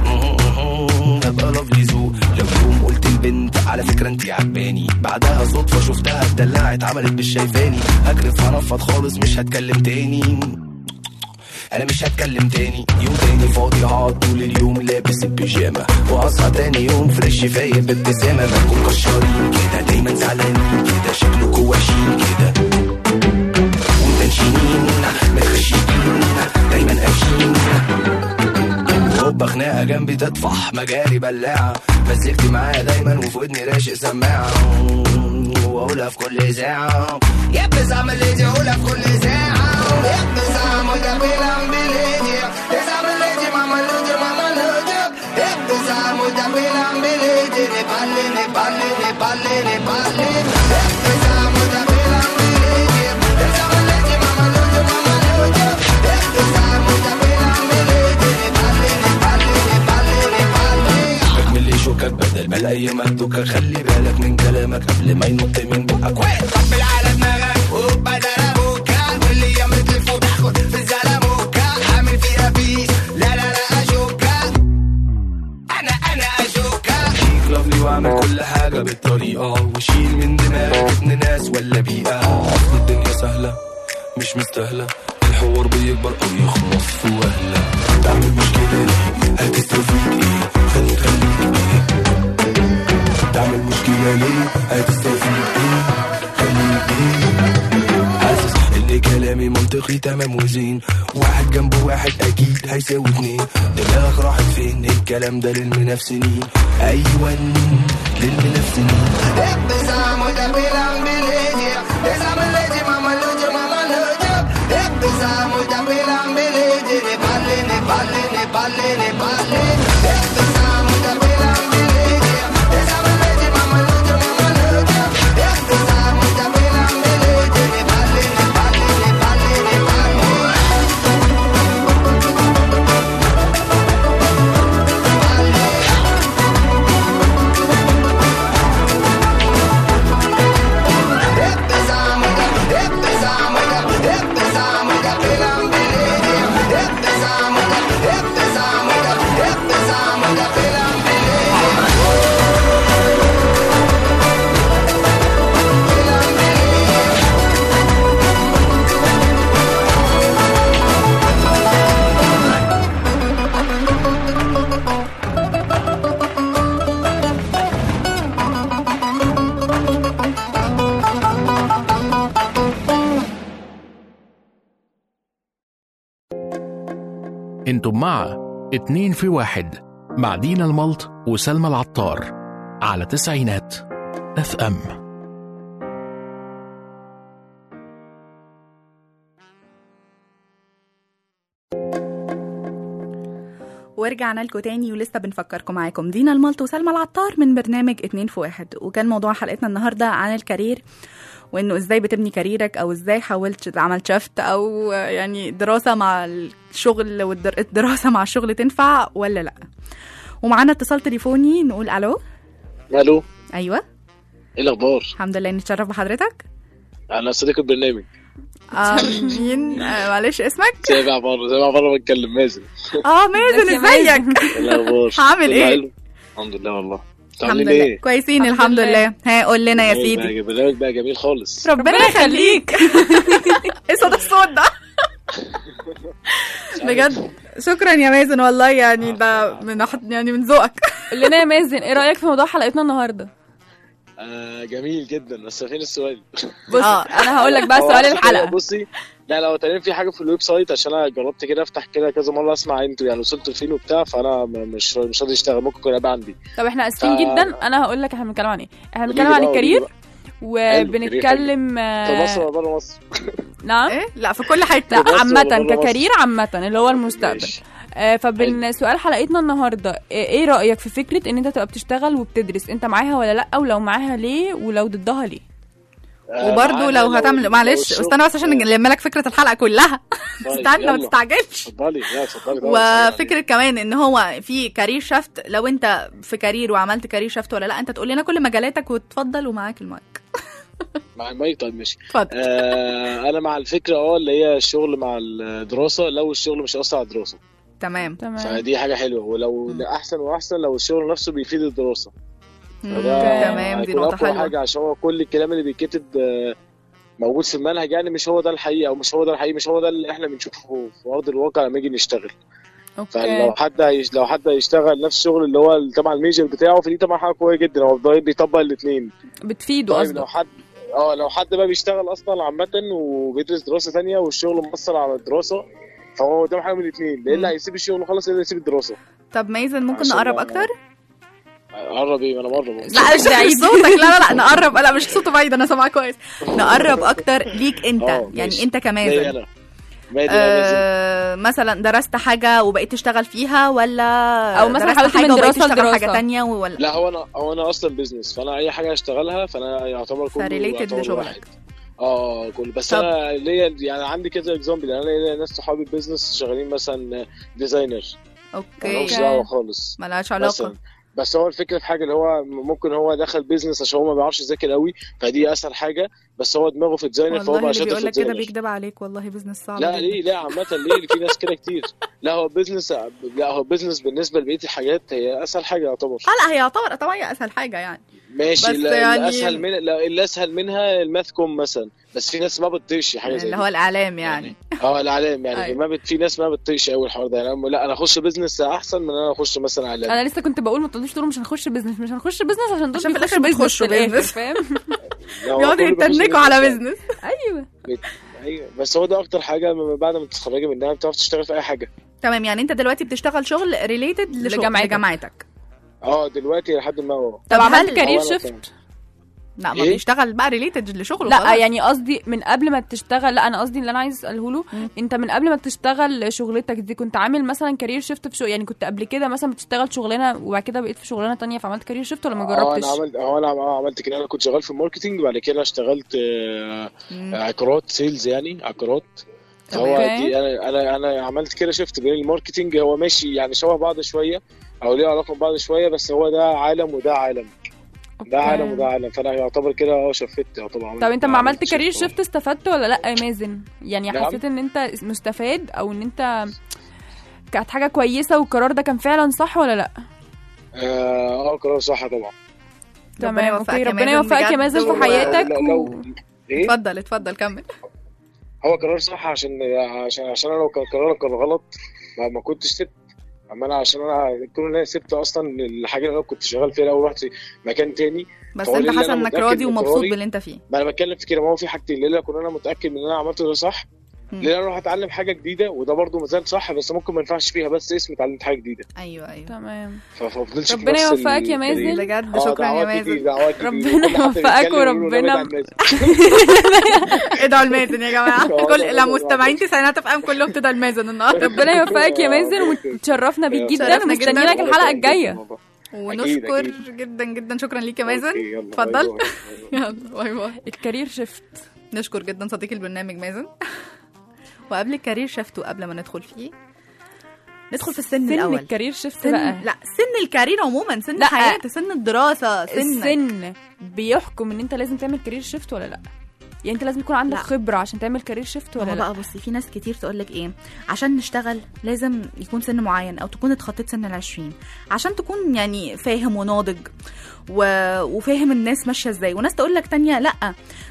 هبقى لافلي ذوق لو يوم قلت البنت على فكرة انتي عجباني بعدها صدفة شفتها اتدلعت عملت مش شايفاني هكرف هنفض خالص مش هتكلم تاني انا مش هتكلم تاني يوم تاني فاضي هقعد طول اليوم لابس البيجامه واصحى تاني يوم فريش فايق بابتسامه مالكم كشارين كده دايما زعلانين كده شكلكوا وحشين كده ومتنشنين متخشيين دايما قافشين هوبا خناقه جنبي تطفح مجاري بلاعه مسكتي معايا دايما وفي ودني راشق سماعه واقولها في كل ساعه يا بزعم اللي دي اقولها في كل ساعه يا بزعم وده بيلعب بليدي يا زعم اللي دي ماما لودي ماما لودي يا بزعم وده بيلعب بليدي نبالي نبالي نبالي نبالي يا بزعم وده بيلعب بليدي يا زعم اللي دي ماما لودي ماما لودي يا بزعم وده بيلعب بليدي نبالي نبالي نبالي نبالي اكمل شوكك بدل ما الاقي مهدوكك خلي بالك من كلامك قبل ما ينط من بقك وطبل على دماغك وبدل ابوكا واللي يمت تلف وتاخد في الزلموكا عامل فيها بيس لا لا لا اشوكا انا انا اشوكا شيك لافلي واعمل كل حاجه بالطريقه وشيل من دماغك ابن ناس ولا بيئه اصل الدنيا سهله مش مستاهله الحوار بيكبر او يخلص في وهله تعمل مشكله ليه هتستفيد ايه خلي خليك ايه تعمل مشكله ليه هتستفيد ايه خليك ايه حاسس ان كلامي منطقي تمام وزين واحد جنب واحد اكيد هيساوي اتنين دماغك راحت فين الكلام ده للمنافسين ايوه للمنافسين ابزام وده بيلعب بالهدي ابزام الليدي ماما لودي ماما لودي ابزام انتم مع اتنين في واحد مع دينا الملط وسلمى العطار على تسعينات اف ام ورجعنا لكم تاني ولسه بنفكركم معاكم دينا الملط وسلمى العطار من برنامج اتنين في واحد وكان موضوع حلقتنا النهارده عن الكارير وانه ازاي بتبني كاريرك او ازاي حاولت عملت شفت او يعني دراسه مع الشغل والدراسه مع الشغل تنفع ولا لا ومعانا اتصال تليفوني نقول الو الو ايوه ايه الاخبار الحمد لله نتشرف بحضرتك انا صديق البرنامج آه مين آه معلش اسمك سامع بره سامع بره بتكلم مازن اه مازن ازيك يا ازيك ايه الاخبار عامل كله ايه؟ حلو؟ الحمد لله والله الحمد عاملين لله ايه كويسين الحمد الحمد لله. لله ها قول لنا يا برنامج سيدي بقى- برنامج بقى جميل خالص ربنا يخليك ايه صوت الصوت ده بجد شكرا يا مازن والله يعني ده من أحد يعني من ذوقك قول لنا يا مازن ايه رايك في موضوع حلقتنا النهارده آه جميل جدا بس فين السؤال بص آه. انا هقول لك بقى هو سؤال أصلاً الحلقه بصي لا لو تقريبا في حاجه في الويب سايت عشان انا جربت كده افتح كده كذا مره اسمع انتوا يعني وصلتوا لفين وبتاع فانا م- مش مش راضي اشتغل ممكن يكون ابقى عندي طب احنا اسفين آه. جدا انا هقول لك احنا بنتكلم عن ايه احنا قولي بنتكلم لي عن بقى، قولي لي الكارير بقى. وبنتكلم في مصر آه، ولا بره مصر نعم ايه لا في كل حته لا في مصر عامة ولا بره مصر؟ ككارير عامة اللي هو المستقبل ماشي. آه فبن سؤال حلقتنا النهارده آه، ايه رأيك في فكرة ان انت تبقى بتشتغل وبتدرس انت معاها ولا لا ولو معاها ليه ولو ضدها ليه آه، وبرده معانا لو هتعمل لو معلش الشغل- استنى بس عشان نلم لك فكره الحلقه كلها طيب، استنى ما يلا. تستعجلش اتفضلي لا اتفضلي طبعاً. وفكره كمان ان هو في كارير شفت لو انت في كارير وعملت كارير شفت ولا لا انت تقول لنا كل مجالاتك وتفضل ومعاك المايك مع المايك طيب ماشي اتفضل آه انا مع الفكره اه اللي هي الشغل مع الدراسه لو الشغل مش هيأثر على الدراسه تمام تمام فدي حاجه حلوه ولو مم. احسن واحسن لو الشغل نفسه بيفيد الدراسه مم، فده تمام دي هيكون نقطه أقوى حلوه حاجه عشان هو كل الكلام اللي بيتكتب آه، موجود في المنهج يعني مش هو ده الحقيقه او مش هو ده الحقيقي مش هو ده اللي احنا بنشوفه في ارض الواقع لما نيجي نشتغل فلو اوكي حد هيش... لو حد هيشتغل نفس الشغل اللي هو طبعا الميجر بتاعه فدي طبعا حاجه قويه جدا هو بيض- بيطبق الاثنين بتفيده طيب قصدك لو حد اه لو حد بقى بيشتغل اصلا عامة وبيدرس دراسة تانية والشغل مؤثر على الدراسة فهو قدام حاجة من الاثنين يا الا هيسيب الشغل خالص يا الا هيسيب الدراسة طب مازن ممكن عشان نقرب ما- اكتر قرب ايه ما انا مرة لا مش بعيد صوتك لا لا لا نقرب لا مش صوته بعيد انا سامعاه كويس نقرب اكتر ليك انت اه، يعني ماشي. انت مالي كمازن انا مالي انا لازم آه مثلا درست حاجه وبقيت تشتغل فيها ولا أو مثلا درست حاولت حاجه من وبقيت دراسة تشتغل حاجه لدراسة. تانية ولا لا هو انا هو انا اصلا بيزنس فانا اي حاجة هشتغلها فانا يعتبر كله فريليتد يعتبر لشغلك. واحد. اه كل بس طب. انا ليا يعني عندي كذا اكزامبل يعني انا ليا ناس صحابي بيزنس شغالين مثلا ديزاينر مالهمش اوكي دعوة خالص ملهاش مثلا علاقه بس هو الفكره في حاجه اللي هو ممكن هو دخل بيزنس عشان هو ما بيعرفش يذاكر قوي فدي اسهل حاجه بس هو دماغه في ديزاينر فهو والله بقى اللي شاطر بيقول في لك كده ديزاينر بيكدب عليك والله بزنس صعب لا جدا. ليه لا عامه ليه في ناس كده كتير لا هو بيزنس لا هو بيزنس بالنسبه لبقيه الحاجات هي اسهل حاجه يعتبر اه لا هي يعتبر طبعا هي اسهل حاجه يعني ماشي بس لا يعني- الاسهل من لا اللي اسهل منها الماث كوم مثلا بس في ناس ما بتطيقش حاجه زي اللي دي هو الاعلام يعني اه الاعلام يعني أيوة. ما بت... في ناس ما بتطيقش قوي الحوار ده يعني أنا- لا انا اخش بيزنس احسن من انا اخش مثلا اعلام انا لسه كنت بقول ما تقولوش تقولوا مش هنخش بزنس مش هنخش بزنس عشان دول عشان في بيخشوا الآخر بزنس بيخشوا في الآخر، بيزنس. فاهم لا، هو بيقعدوا كله بيخش يتنكوا على بيزنس. بزنس ايوه ايوه بس هو ده اكتر حاجه من بعد ما تتخرجي منها بتعرف تشتغل في اي حاجه تمام يعني انت دلوقتي بتشتغل شغل ريليتد لجامعتك. لجامعتك اه دلوقتي لحد ما هو طب طب عملت هل- كارير هو أنا شيفت لا ما إيه؟ بيشتغل بقى ريليتد لشغله لا خلاص. يعني قصدي من قبل ما تشتغل لا انا قصدي اللي انا عايز اساله له انت من قبل ما تشتغل شغلتك دي كنت عامل مثلا كارير شيفت في شغل يعني كنت قبل كده مثلا بتشتغل شغلانه وبعد كده بقيت في شغلانه تانية فعملت كارير شيفت ولا ما اه جربتش انا عملت اه انا آه، عملت كده انا كنت شغال في الماركتينج بعد كده اشتغلت آه، عقارات سيلز يعني عقارات فهو أوكي. دي انا انا انا عملت كده شفت بين الماركتينج هو ماشي يعني شبه بعض شويه او ليه علاقه ببعض شويه بس هو ده عالم وده عالم ده أوكي. عالم وده عالم فانا يعتبر كده اه شفت يعتبر طب انت ما عملت كارير شيفت شيفت استفدت ولا لا يا مازن يعني نعم. حسيت ان انت مستفاد او ان انت كانت حاجه كويسه والقرار ده كان فعلا صح ولا لا اه آه، قرار صح طبعا ربنا تمام يوفقك اوكي يا ربنا مازن يوفقك يا بجد. مازن في و- حياتك لو, و... لو ايه اتفضل اتفضل كمل هو قرار صح عشان عشان عشان انا لو كان قرارك كان غلط ما, ما كنتش سبت اما انا عشان انا كل انا سبت اصلا الحاجه اللي انا كنت شغال فيها الاول رحت مكان تاني بس فهو انت اللي حاسس أنا انك متأكد راضي من ومبسوط قراري. باللي انت فيه ما انا بتكلم في كده ما هو في حاجتين ليله اكون انا متاكد من ان انا عملته ده صح مم. ليه انا اروح اتعلم حاجه جديده وده برضو مازال صح بس ممكن ما ينفعش فيها بس اسمي اتعلمت حاجه جديده ايوه ايوه تمام فافضلش في ربنا نفس يوفقك يا ال- مازن. بجد آه، شكرا يا دعوات كتير، مازن دعوات كتير. ربنا كل حد يوفقك بيتكلم يقول له وربنا- نبعد عن مازن. ادعوا المازن يا جماعه آه، كل لا، لا لا، مستمعين تسعينات اف ام كلهم تدعوا المازن النهارده ربنا يوفقك يا مازن وتشرفنا بيك جدا شرفنا جدا. ومستنيينك الحلقه الجايه ونشكر أكيد. جدا جدا شكرا ليك يا مازن أوكي، يلا، اتفضل. باي باي. يلا باي باي الكارير شيفت نشكر جدا صديق البرنامج مازن وقبل الكارير شفته قبل ما ندخل فيه ندخل في السن سن الاول الكارير شيفت سن بقى لا سن الكارير عموما سن لا. حياتي سن الدراسه سن السن بيحكم ان انت لازم تعمل كارير شيفت ولا لا يعني انت لازم يكون عندك لا. خبره عشان تعمل كارير شيفت ولا هو لا بقى بصي في ناس كتير تقول لك ايه عشان نشتغل لازم يكون سن معين او تكون اتخطيت سن العشرين عشان تكون يعني فاهم وناضج و... وفاهم الناس ماشيه ازاي وناس تقول لك تانية لا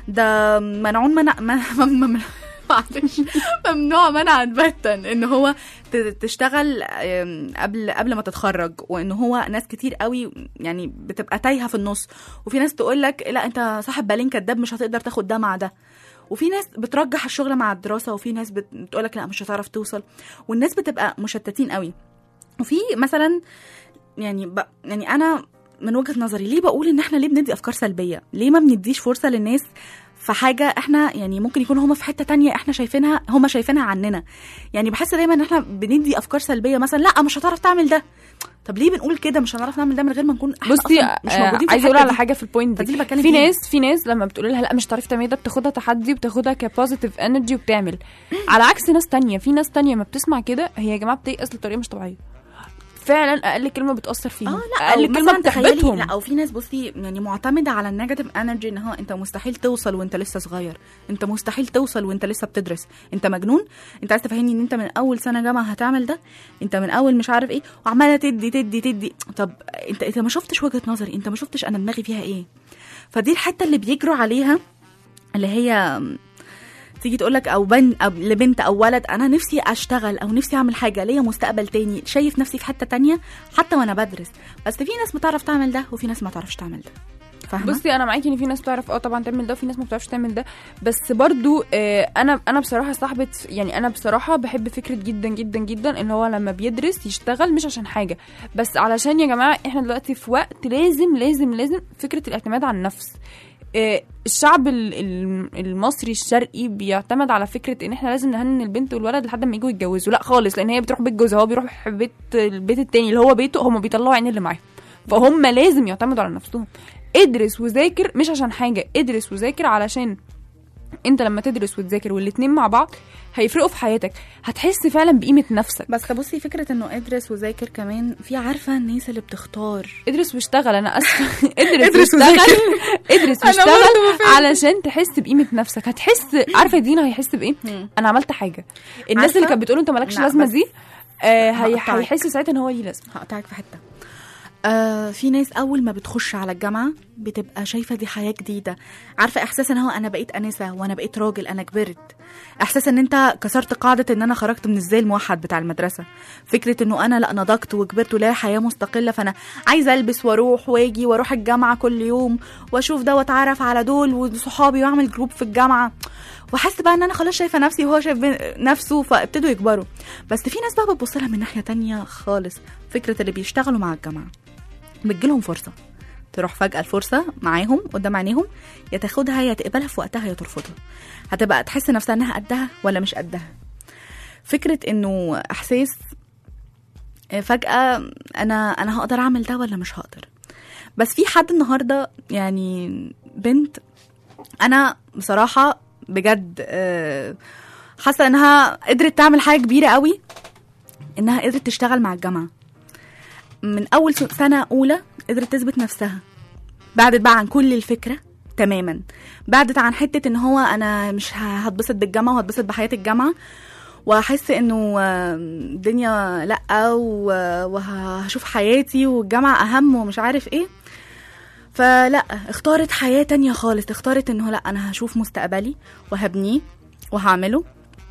ده منعون منع م... م... م... معلش ممنوع منعا باتا ان هو ت- تشتغل آم، قبل قبل ما تتخرج وان هو ناس كتير قوي يعني بتبقى تايهه في النص وفي ناس تقول لك لا انت صاحب بالين كداب مش هتقدر تاخد ده مع ده وفي ناس بترجح الشغل مع الدراسه وفي ناس بت- بتقولك لا مش هتعرف توصل والناس بتبقى مشتتين قوي وفي مثلا يعني ب... يعني انا من وجهه نظري ليه بقول ان احنا ليه بندي افكار سلبيه ليه ما بنديش فرصه للناس في حاجه احنا يعني ممكن يكونوا هما في حته تانية احنا شايفينها هما شايفينها عننا يعني بحس دايما ان احنا بندي افكار سلبيه مثلا لا مش هتعرف تعمل ده طب ليه بنقول كده مش هنعرف نعمل ده من غير ما نكون احنا بصي أصلاً مش آه، موجودين في عايزه اقول الحتة على دي. حاجه في البوينت فدي دي اللي بتكلم في فيها. ناس في ناس لما بتقول لها لا مش هتعرفي تعملي ده بتاخدها تحدي وبتاخدها كبوزيتيف انرجي وبتعمل على عكس ناس تانية في ناس تانية ما بتسمع كده هي يا جماعه بتيأس بطريقه مش طبيعيه فعلا اقل كلمه بتاثر فيهم اه لا اقل أو كلمه مثلاً تخيلي- بتحبطهم لا او في ناس بصي يعني معتمده على النيجاتيف انرجي ان هو انت مستحيل توصل وانت لسه صغير انت مستحيل توصل وانت لسه بتدرس انت مجنون انت عايز تفهمني ان انت من اول سنه جامعه هتعمل ده انت من اول مش عارف ايه وعماله تدي تدي تدي طب انت انت ما شفتش وجهه نظري انت ما شفتش انا دماغي فيها ايه فدي الحته اللي بيجروا عليها اللي هي تيجي تقول لك او بن أو لبنت او ولد انا نفسي اشتغل او نفسي اعمل حاجه ليا مستقبل تاني شايف نفسي في حته تانية حتى وانا بدرس بس في ناس بتعرف تعمل ده وفي ناس ما تعرفش تعمل ده فاهمه بصي انا معاكي ان في ناس بتعرف اه طبعا تعمل ده وفي ناس ما بتعرفش تعمل ده بس برضو آه انا انا بصراحه صاحبه يعني انا بصراحه بحب فكره جدا جدا جدا ان هو لما بيدرس يشتغل مش عشان حاجه بس علشان يا جماعه احنا دلوقتي في وقت لازم لازم لازم فكره الاعتماد على النفس آه، الشعب ال- ال- المصري الشرقي بيعتمد على فكره ان احنا لازم نهنن البنت والولد لحد ما يجوا يتجوزوا لا خالص لان هي بتروح بيت جوزها هو بيروح بيت البيت التاني اللي هو بيته هم بيطلعوا عين اللي معاهم فهم لازم يعتمدوا على نفسهم ادرس وذاكر مش عشان حاجه ادرس وذاكر علشان انت لما تدرس وتذاكر والاتنين مع بعض هيفرقوا في حياتك هتحس فعلا بقيمه نفسك بس بصي فكره انه ادرس وذاكر كمان في عارفه الناس اللي بتختار ادرس واشتغل انا اسفه ادرس ادرس واشتغل ادرس أنا واشتغل برضه بفهم. علشان تحس بقيمه نفسك هتحس عارفه دينا هيحس بايه مم. انا عملت حاجه الناس عارفة؟ اللي كانت بتقول انت مالكش لا، لازمه بس- دي آه هي- هقطعك. هيحس ساعتها ان هو ليه لازمه هقطعك في حته آه في ناس اول ما بتخش على الجامعه بتبقى شايفه دي حياه جديده عارفه احساس ان هو انا بقيت انسه وانا بقيت راجل انا كبرت احساس ان انت كسرت قاعده ان انا خرجت من الزي الموحد بتاع المدرسه فكره انه انا لا نضجت وكبرت ولا حياه مستقله فانا عايزه البس واروح واجي واروح الجامعه كل يوم واشوف ده واتعرف على دول وصحابي واعمل جروب في الجامعه واحس بقى ان انا خلاص شايفه نفسي وهو شايف بين- نفسه فابتدوا يكبروا بس في ناس بقى بتبص لها من ناحيه تانية خالص فكره اللي بيشتغلوا مع الجامعه بتجيلهم فرصه تروح فجاه الفرصه معاهم قدام عينيهم يا تاخدها يا تقبلها في وقتها يا ترفضها هتبقى تحس نفسها انها قدها ولا مش قدها فكره انه احساس آه، فجاه انا انا هقدر اعمل ده ولا مش هقدر بس في حد النهارده يعني بنت انا بصراحه بجد آه، حاسه انها قدرت تعمل حاجه كبيره قوي انها قدرت تشتغل مع الجامعه من اول س- سنه اولى قدرت تثبت نفسها بعدت بقى عن كل الفكره تماما بعدت عن حته ان هو انا مش ه- هتبسط بالجامعه وهتبسط بحياه الجامعه وهحس انه آه، الدنيا لا و- وهشوف حياتي والجامعه اهم ومش عارف ايه فلا اختارت حياه تانية خالص اختارت انه لا انا هشوف مستقبلي وهبنيه وهعمله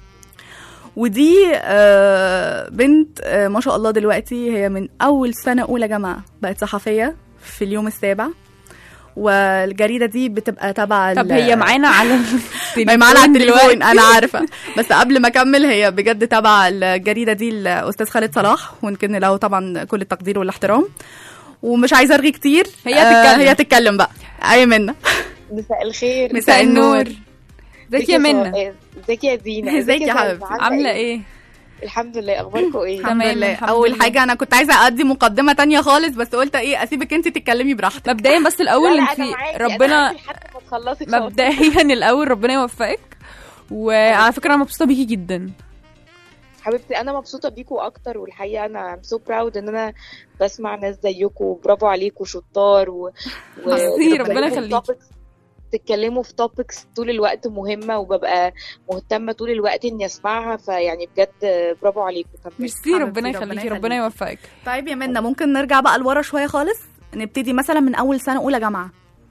ودي آه، بنت آه، ما شاء الله دلوقتي هي من اول سنه اولى جامعه بقت صحفيه في اليوم السابع والجريده دي بتبقى تبع طب ال- هي معانا على ما التليفون هي معانا على التليفون دلوقتي. انا عارفه بس قبل ما اكمل هي بجد تبع الجريده دي الاستاذ خالد صلاح ويمكن له طبعا كل التقدير والاحترام ومش عايزه ارغي كتير هي آه، تتكلم. هي تتكلم بقى اي منا مساء الخير مساء النور ازيك يا منى سو- ازيك يا دينا ازيك يا سلمى؟ حبيبتي؟ عامله ايه الحمد لله اخباركم ايه تمام، الحمد لله الحمد اول لله. حاجه انا كنت عايزه ادي مقدمه تانية خالص بس قلت ايه اسيبك انت تتكلمي براحتك مبدئيا بس الاول لا، لا، انت أنا معاكي، أنا ربنا معاكي لحد ما تخلصي خالص. مبدئيا الاول ربنا يوفقك وعلى فكره انا مبسوطه بيكي جدا حبيبتي انا مبسوطه بيكوا اكتر والحقيقه انا ام سو براود ان انا بسمع ناس زيكم برافو عليكم شطار و... و... ميرسي، ربنا وتتكلموا في يخليكي. topics- تتكلموا في توبكس طول الوقت مهمه وببقى مهتمه طول الوقت اني اسمعها فيعني بجد برافو عليكم كملي ميرسي حبيبتي، ربنا ربنا يخليكي ربنا يخليكي. يوفقك طيب يا منى ممكن نرجع بقى لورا شويه خالص نبتدي مثلا من اول سنه اولى جامعه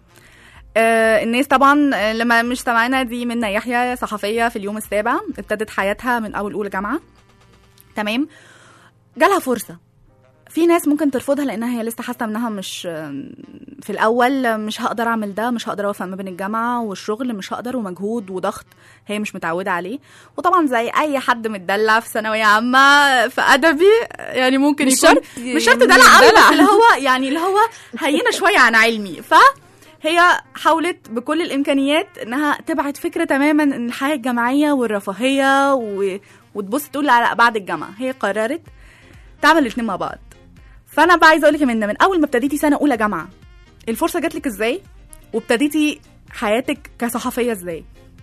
آه الناس طبعا آه، لما مش سامعانا دي منى يحيى صحفيه في اليوم السابع ابتدت حياتها من اول اولى جامعه تمام جالها فرصه في ناس ممكن ترفضها لانها هي لسه حاسه انها مش آم، في الاول مش هقدر اعمل ده مش هقدر اوفق ما بين الجامعه والشغل مش هقدر ومجهود وضغط هي مش متعوده عليه وطبعا زي اي حد متدلع في ثانويه عامه في ادبي يعني ممكن مش يكون شرط مش شرط دلع قوي بس اللي هو يعني اللي هو هينه شويه عن علمي فهي حاولت بكل الامكانيات انها تبعد فكره تماما ان الحياه الجامعيه والرفاهيه و... وتبص تقول لا لا بعد الجامعه هي قررت تعمل الاثنين مع بعض فانا بقى عايزه اقول لك يا منى من اول ما ابتديتي سنه اولى جامعه الفرصه جات لك ازاي وابتديتي حياتك كصحفيه ازاي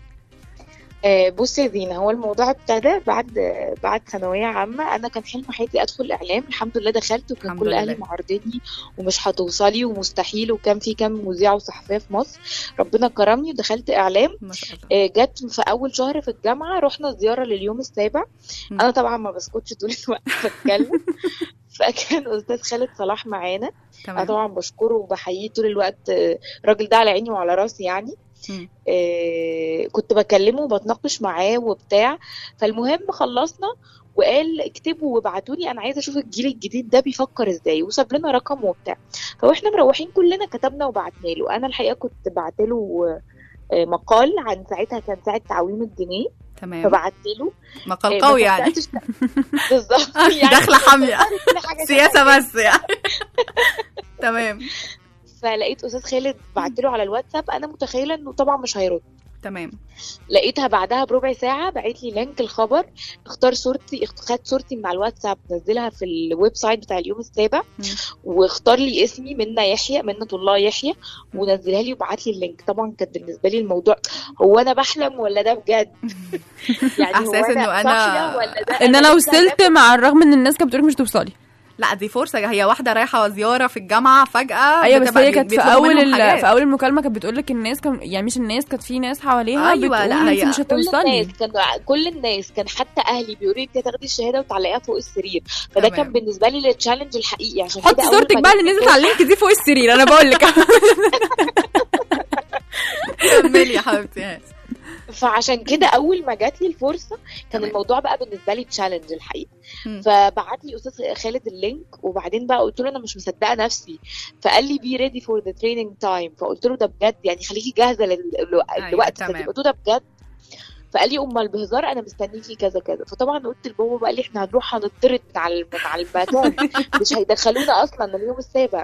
آه، بصي يا زينة هو الموضوع ابتدى بعد بعد ثانوية عامة أنا كان حلم حياتي أدخل إعلام الحمد لله دخلت وكان الحمد كل لله. أهلي معارضيني ومش هتوصلي ومستحيل وكان في كام مذيعة وصحفية في مصر ربنا كرمني ودخلت إعلام ما شاء الله آه، جت في أول شهر في الجامعة رحنا زيارة لليوم السابع م. أنا طبعا ما بسكتش طول الوقت بتكلم فكان أستاذ خالد صلاح معانا أنا تمام طبعا بشكره وبحييه طول الوقت آه، الراجل ده على عيني وعلى راسي يعني مم. آه، كنت بكلمه وبتناقش معاه وبتاع فالمهم خلصنا وقال اكتبوا وابعتوا لي انا عايزه اشوف الجيل الجديد ده بيفكر ازاي وساب لنا رقم وبتاع فاحنا مروحين كلنا كتبنا وبعتنا له انا الحقيقه كنت بعت له آه، مقال عن ساعتها كان ساعه تعويم الجنيه تمام فبعت له مقال آه، قوي ما يعني صدقتش- بالظبط يعني داخله حاميه كل حاجة سياسه بس يعني تمام فلقيت استاذ خالد بعت له على الواتساب انا متخيله انه طبعا مش هيرد تمام لقيتها بعدها بربع ساعة بعت لي لينك الخبر اختار صورتي اخت- خد صورتي من على الواتساب نزلها في الويب سايت بتاع اليوم السابع مم. واختار لي اسمي منى يحيى منة الله يحيى ونزلها لي وبعت لي اللينك طبعا كان بالنسبة لي الموضوع هو انا بحلم ولا ده بجد يعني هو إحساس إنه أنا- صاحية ولا ده ان انا لسه وصلت مع الرغم ان الناس كانت بتقولك مش توصلي لا دي فرصه هي واحده رايحه زياره في الجامعه فجاه ايوه بس بتبقى هي بي- كانت في بيطلبوا اول منهم ال... حاجات. في اول المكالمه كانت بتقول لك الناس كان يعني مش الناس كانت في ناس حواليها أيوة، بتقول لا، هي- انت مش كل هتوصلي الناس كان كل الناس كان حتى اهلي بيقولوا لي انت تاخدي الشهاده وتعلقيها فوق السرير فده تمام. كان بالنسبه لي التشالنج الحقيقي عشان حطي كده أول صورتك ما بقى جت اللي نزلت الفرصة- على اللينك دي فوق السرير انا بقول لك كملي يا حبيبتي فعشان كده اول ما جات لي الفرصه كان تمام. الموضوع بقى بالنسبه لي تشالنج الحقيقه مم. فبعت لي استاذ خالد اللينك وبعدين بقى قلت له انا مش مصدقه نفسي فقال لي بي ريدي فور ذا تريننج تايم فقلت له ده بجد يعني خليكي جاهزه لل- لل- للوقت تمام. ده قلت له ده بجد فقال لي امال بهزار انا مستنيكي كذا كذا فطبعا قلت لبابا بقى لي احنا هنروح هنطرد من على من على المكان مش هيدخلونا اصلا من اليوم السابع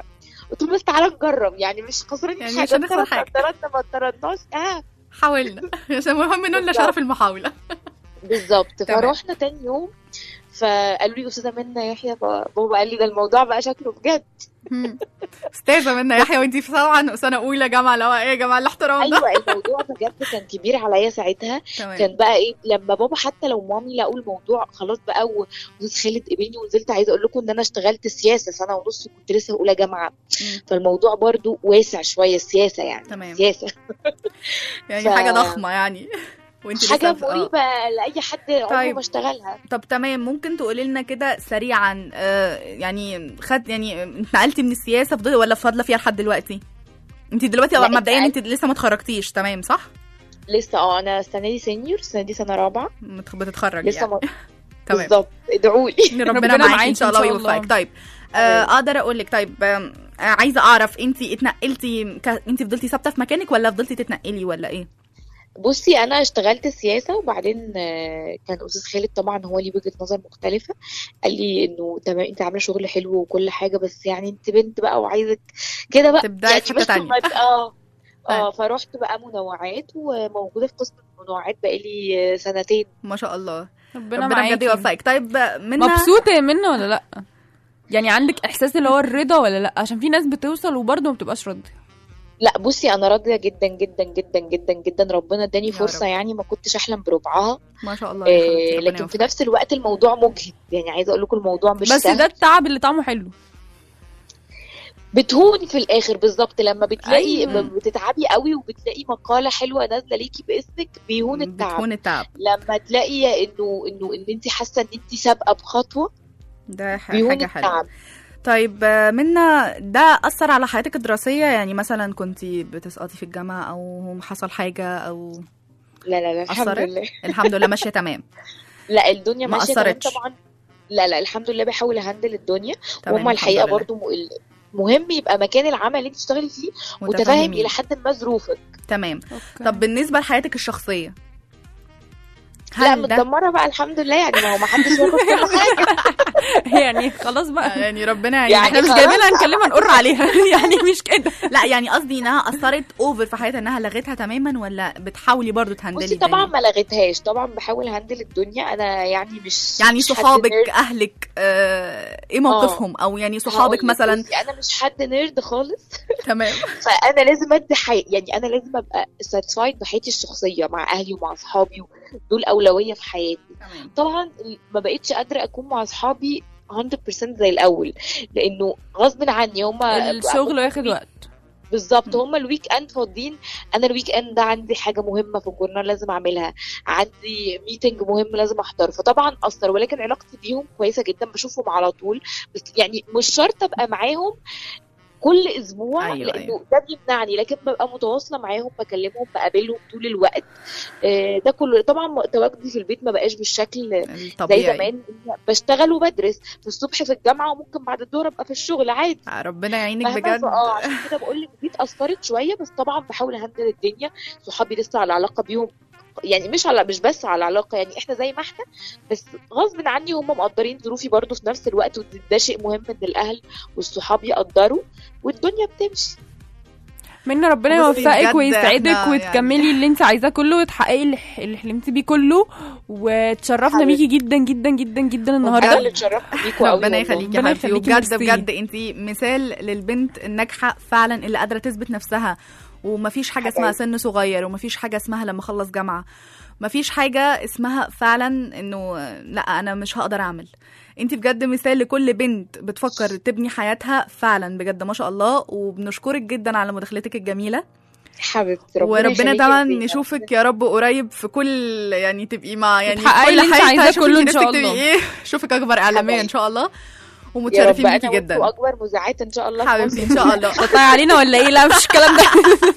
قلت له بس تعالى نجرب يعني مش خسرانين يعني حاجه مش هنخسر اتطردنا- حاجة. اتطردنا ما اتطردناش اه حاولنا عشان المهم نقول بالظبط. شرف المحاولة بالظبط تمام. فروحنا تاني يوم فقالوا لي استاذه منى يحيى فبابا قال لي ده الموضوع بقى شكله بجد مم. استاذة منى يحيى وانتي في طبعا سنة أولى جامعة اللي هو ايه يا جماعة الاحترام ده ايوه الموضوع بجد كان كبير عليا ساعتها تمام كان بقى ايه لما بابا حتى لو مامي لقوا الموضوع خلاص بقى وزوج خالد قبلني ونزلت عايزه اقول لكم ان انا اشتغلت سياسه سنه ونص كنت لسه في اولى جامعه مم. فالموضوع برضو واسع شويه السياسه يعني تمام. سياسه يعني ف- حاجة ضخمة يعني وانتي لسه حاجه في- آه. مريبه لاي حد عمره طيب. ما اشتغلها طب تمام ممكن تقولي لنا كده سريعا آه يعني خد يعني اتنقلتي من السياسه فضل ولا فاضله فيها لحد دلوقتي انت دلوقتي لا، مبدئيا اتنقلت. انت لسه ما اتخرجتيش تمام صح لسه اه انا السنه دي سينيور السنه دي سنه رابعه متخ- بتتخرج لسه يعني ما تمام بالظبط ادعوا لي ربنا, ربنا معاكي معاكي ان شاء الله إن شاء الله. ويوفقك طيب آه اقدر اقول لك طيب آم، آه عايزه اعرف انت اتنقلتي ك... انت فضلتي ثابته في مكانك ولا فضلتي تتنقلي ولا ايه بصي انا اشتغلت سياسه وبعدين آه، كان استاذ خالد طبعا هو ليه وجهه نظر مختلفه قال لي انه تمام انت عامله شغل حلو وكل حاجه بس يعني انت بنت بقى وعايزك كده بقى تبدأي يعني في حتة بس تانية. ما- اه اه آه. فرحت بقى منوعات وموجوده في قسم المنوعات بقالي آه، سنتين ما شاء الله ربنا, ربنا بجد معاكي يوفقك طيب منا مبسوطه يا منى ولا لا يعني عندك احساس اللي هو الرضا ولا لا عشان في ناس بتوصل وبرضه ما بتبقاش راضيه لا بصي انا راضيه جدا جدا جدا جدا جدا ربنا اداني يا فرصه رب. يعني ما كنتش احلم بربعها ما شاء الله يا حبيبتي، آه ربنا لكن في يوفقك. نفس الوقت الموضوع مجهد يعني عايزه اقول لكم الموضوع مش بس سهل ده التعب اللي طعمه حلو بتهوني في الاخر بالظبط لما بتلاقي أيوة. بتتعبي قوي وبتلاقي مقاله حلوه نازله ليكي باسمك بيهون التعب بتهون التعب لما تلاقي انه انه ان انت حاسه ان انت سابقه بخطوه ده ح- بيهون حاجه حلوه التعب طيب آه، منا ده أثر على حياتك الدراسية يعني مثلا كنت بتسقطي في الجامعة أو حصل حاجة أو لا لا لا الحمد أثرت؟ لله الحمد لله ماشية تمام لا الدنيا ما ماشيه تمام أثرتش. طبعا لا لا الحمد لله بحاول اهندل الدنيا تمام وهم الحقيقه الحمد لله. برضو م- ال- مهم يبقى مكان العمل اللي انت تشتغلي فيه متفاهم متفاهمين. الى حد ما ظروفك تمام أوكي. طب بالنسبة لحياتك الشخصية لا هل ده متدمره بقى الحمد لله يعني ما هو ما حدش واخد كل حاجه يعني خلاص بقى يعني ربنا يعني, يعني احنا مش خلاص جايبينها نكلمها نقر عليها يعني مش كده لا يعني قصدي انها اثرت اوفر في حياتها انها لغتها تماما ولا بتحاولي برضو تهندلي بصي طبعا الدنيا؟ ما لغيتهاش طبعا بحاول هندل الدنيا انا يعني مش يعني مش حد صحابك نيرد. اهلك آه ايه موقفهم او يعني صحابك هقولك، مثلا بصي انا مش حد نيرد خالص تمام فانا لازم ادي حي... يعني انا لازم ابقى ساتسفايد بحياتي الشخصيه مع اهلي ومع اصحابي دول اولويه في حياتي تمام طبعا ما بقتش قادره اكون مع اصحابي 100% زي الاول لانه غصب عني هما الشغل واخد وقت بالظبط هما الويك اند فاضيين انا الويك اند ده عندي حاجه مهمه في الجورنال لازم اعملها عندي ميتنج مهم لازم احضره فطبعا اثر ولكن علاقتي بيهم كويسه جدا بشوفهم على طول بس يعني مش شرط ابقى معاهم كل اسبوع أيوة، أيوة لانه أيوة. أيوة. ده بيمنعني لكن ببقى متواصله معاهم بكلمهم بقابلهم طول الوقت آه، ده كله طبعا تواجدي في البيت ما بقاش بالشكل زي الطبيعي زمان بشتغل وبدرس في الصبح في الجامعه وممكن بعد الظهر ابقى في الشغل عادي ربنا يعينك فاهمة؟ بجد فاه عشان كده بقول لك دي اتأثرت شوية بس طبعا بحاول اهندل الدنيا صحابي لسه على علاقة بيهم يعني مش على مش بس على علاقة يعني احنا زي ما احنا بس غصب عني هم مقدرين ظروفي برضو في نفس الوقت وده ده شيء مهم ان الاهل والصحاب يقدروا والدنيا بتمشي منا ربنا بصي يوفقك بجد ويسعدك احنا وتكملي اللي انت عايزاه كله وتحققي اللي اللي حلمتي بيه كله وتشرفنا حبيبتي. بيكي جدا جدا جدا جدا انا النهارده اللي اتشرفت بيكوا قوي ربنا والله. يخليكي يا ربنا حبيبتي يخليكي، وبجد ميرسي. بجد انت مثال للبنت الناجحه فعلا اللي قادره تثبت نفسها ومفيش حاجه اسمها سن صغير ومفيش حاجه اسمها لما اخلص جامعه مفيش حاجه اسمها فعلا انه لا انا مش هقدر اعمل انت بجد مثال لكل بنت بتفكر تبني حياتها فعلا بجد ما شاء الله وبنشكرك جدا على مداخلتك الجميله حبيبتي ربنا وربنا يخليكي طبعا يا زينب. نشوفك يا رب قريب في كل يعني تبقي مع يعني وتحققي كل اللي انت حاجه عايزاه شوفي كله ان نفسك شاء تبقي الله. ايه شوفك اكبر اعلاميه ان حبايبي. شاء الله يا رب ومتشرفين انا بيكي وانتوا جدا اكبر مذيعات ان شاء الله في حبيبتي مصر. ان شاء الله قطعي علينا ولا ايه لا مش الكلام ده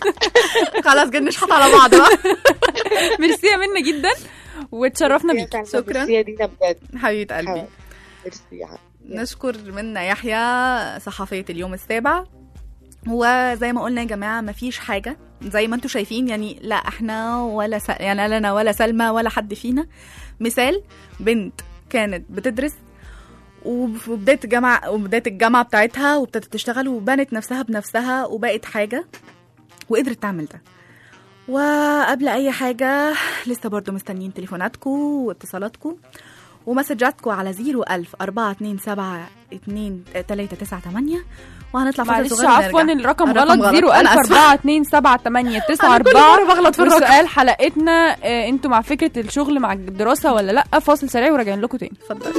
خلاص جد نشحط على بعض بقى ميرسي يا منا جدا وتشرفنا ميرسي يا بيكي سلمى، شكراً. ميرسي يا دينا بجد حبيبه قلبي حبيبتي. ميرسي يا حبيبتي. نشكر منا يحيى صحفيه اليوم السابع وزي ما قلنا يا جماعه مفيش حاجه زي ما انتم شايفين يعني لا احنا ولا س... يعني لا انا ولا سلمى ولا حد فينا مثال بنت كانت بتدرس وفي بدايه الجامعه وبدايه الجامعه بتاعتها وابتدت تشتغل وبنت نفسها بنفسها وبقت حاجه وقدرت تعمل ده وقبل اي حاجه لسه برضو مستنيين تليفوناتكم واتصالاتكم ومسجاتكم على 01000 427 2 398 وهنطلع فاصل معلش صغير عفوا ونرجع. الرقم الرقم غلط أنا 0 آسفة. 4 2 7 8 9 أنا كل 4 مرة بغلط في الرقم. وسؤال حلقتنا آه، انتوا مع فكره الشغل مع الدراسه ولا لا فاصل سريع وراجعين لكم تاني اتفضل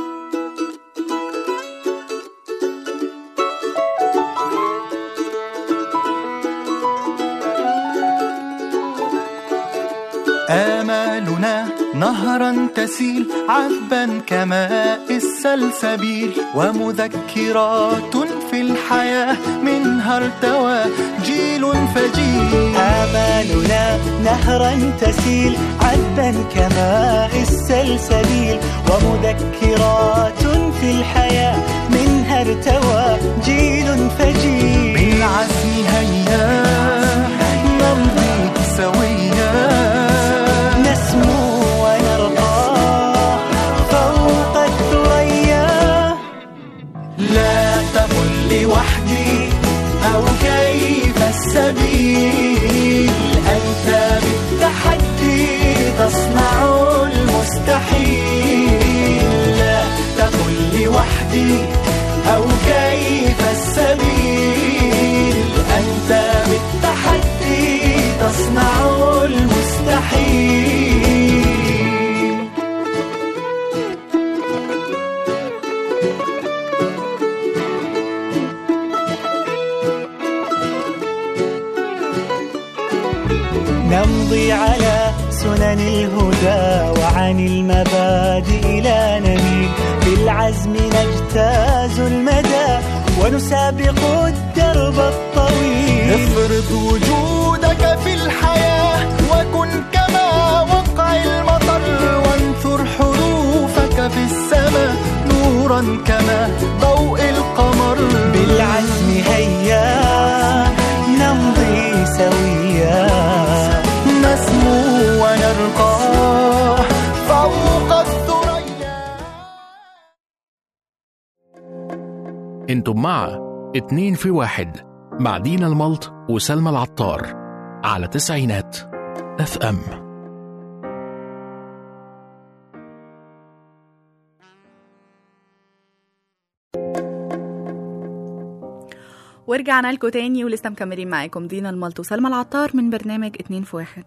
آمالنا نهرا تسيل عذبا كماء السلسبيل ومذكرات في الحياة منها ارتوى جيل فجيل آمالنا نهرا تسيل عذبا كماء السلسبيل ومذكرات في الحياة منها ارتوى جيل فجيل بالعزم هيا نمضي سويا نسمو ونرقى فوق الثريا لا تقل لوحدي أو كيف السبيل أنت بالتحدي تصنع المستحيل لا تقل لوحدي أو كيف السبيل أنت بالتحدي تصنع المستحيل نمضي على سنن الهدى وعن المبادئ لا نميل بالعزم نجتاز المدى ونسابق الدرب الطويل افرض وجودك في الحياة وكن كما وقع المطر وانثر حروفك في السماء نورا كما ضوء القمر بالعزم هيا نمضي سويا نسمو ونرقى فوق الثريا انتم مع اتنين في واحد مع دينا الملط وسلمى العطار على تسعينات اف ام ورجعنا لكم تاني ولسه مكملين معاكم دينا الملط وسلمى العطار من برنامج اتنين في واحد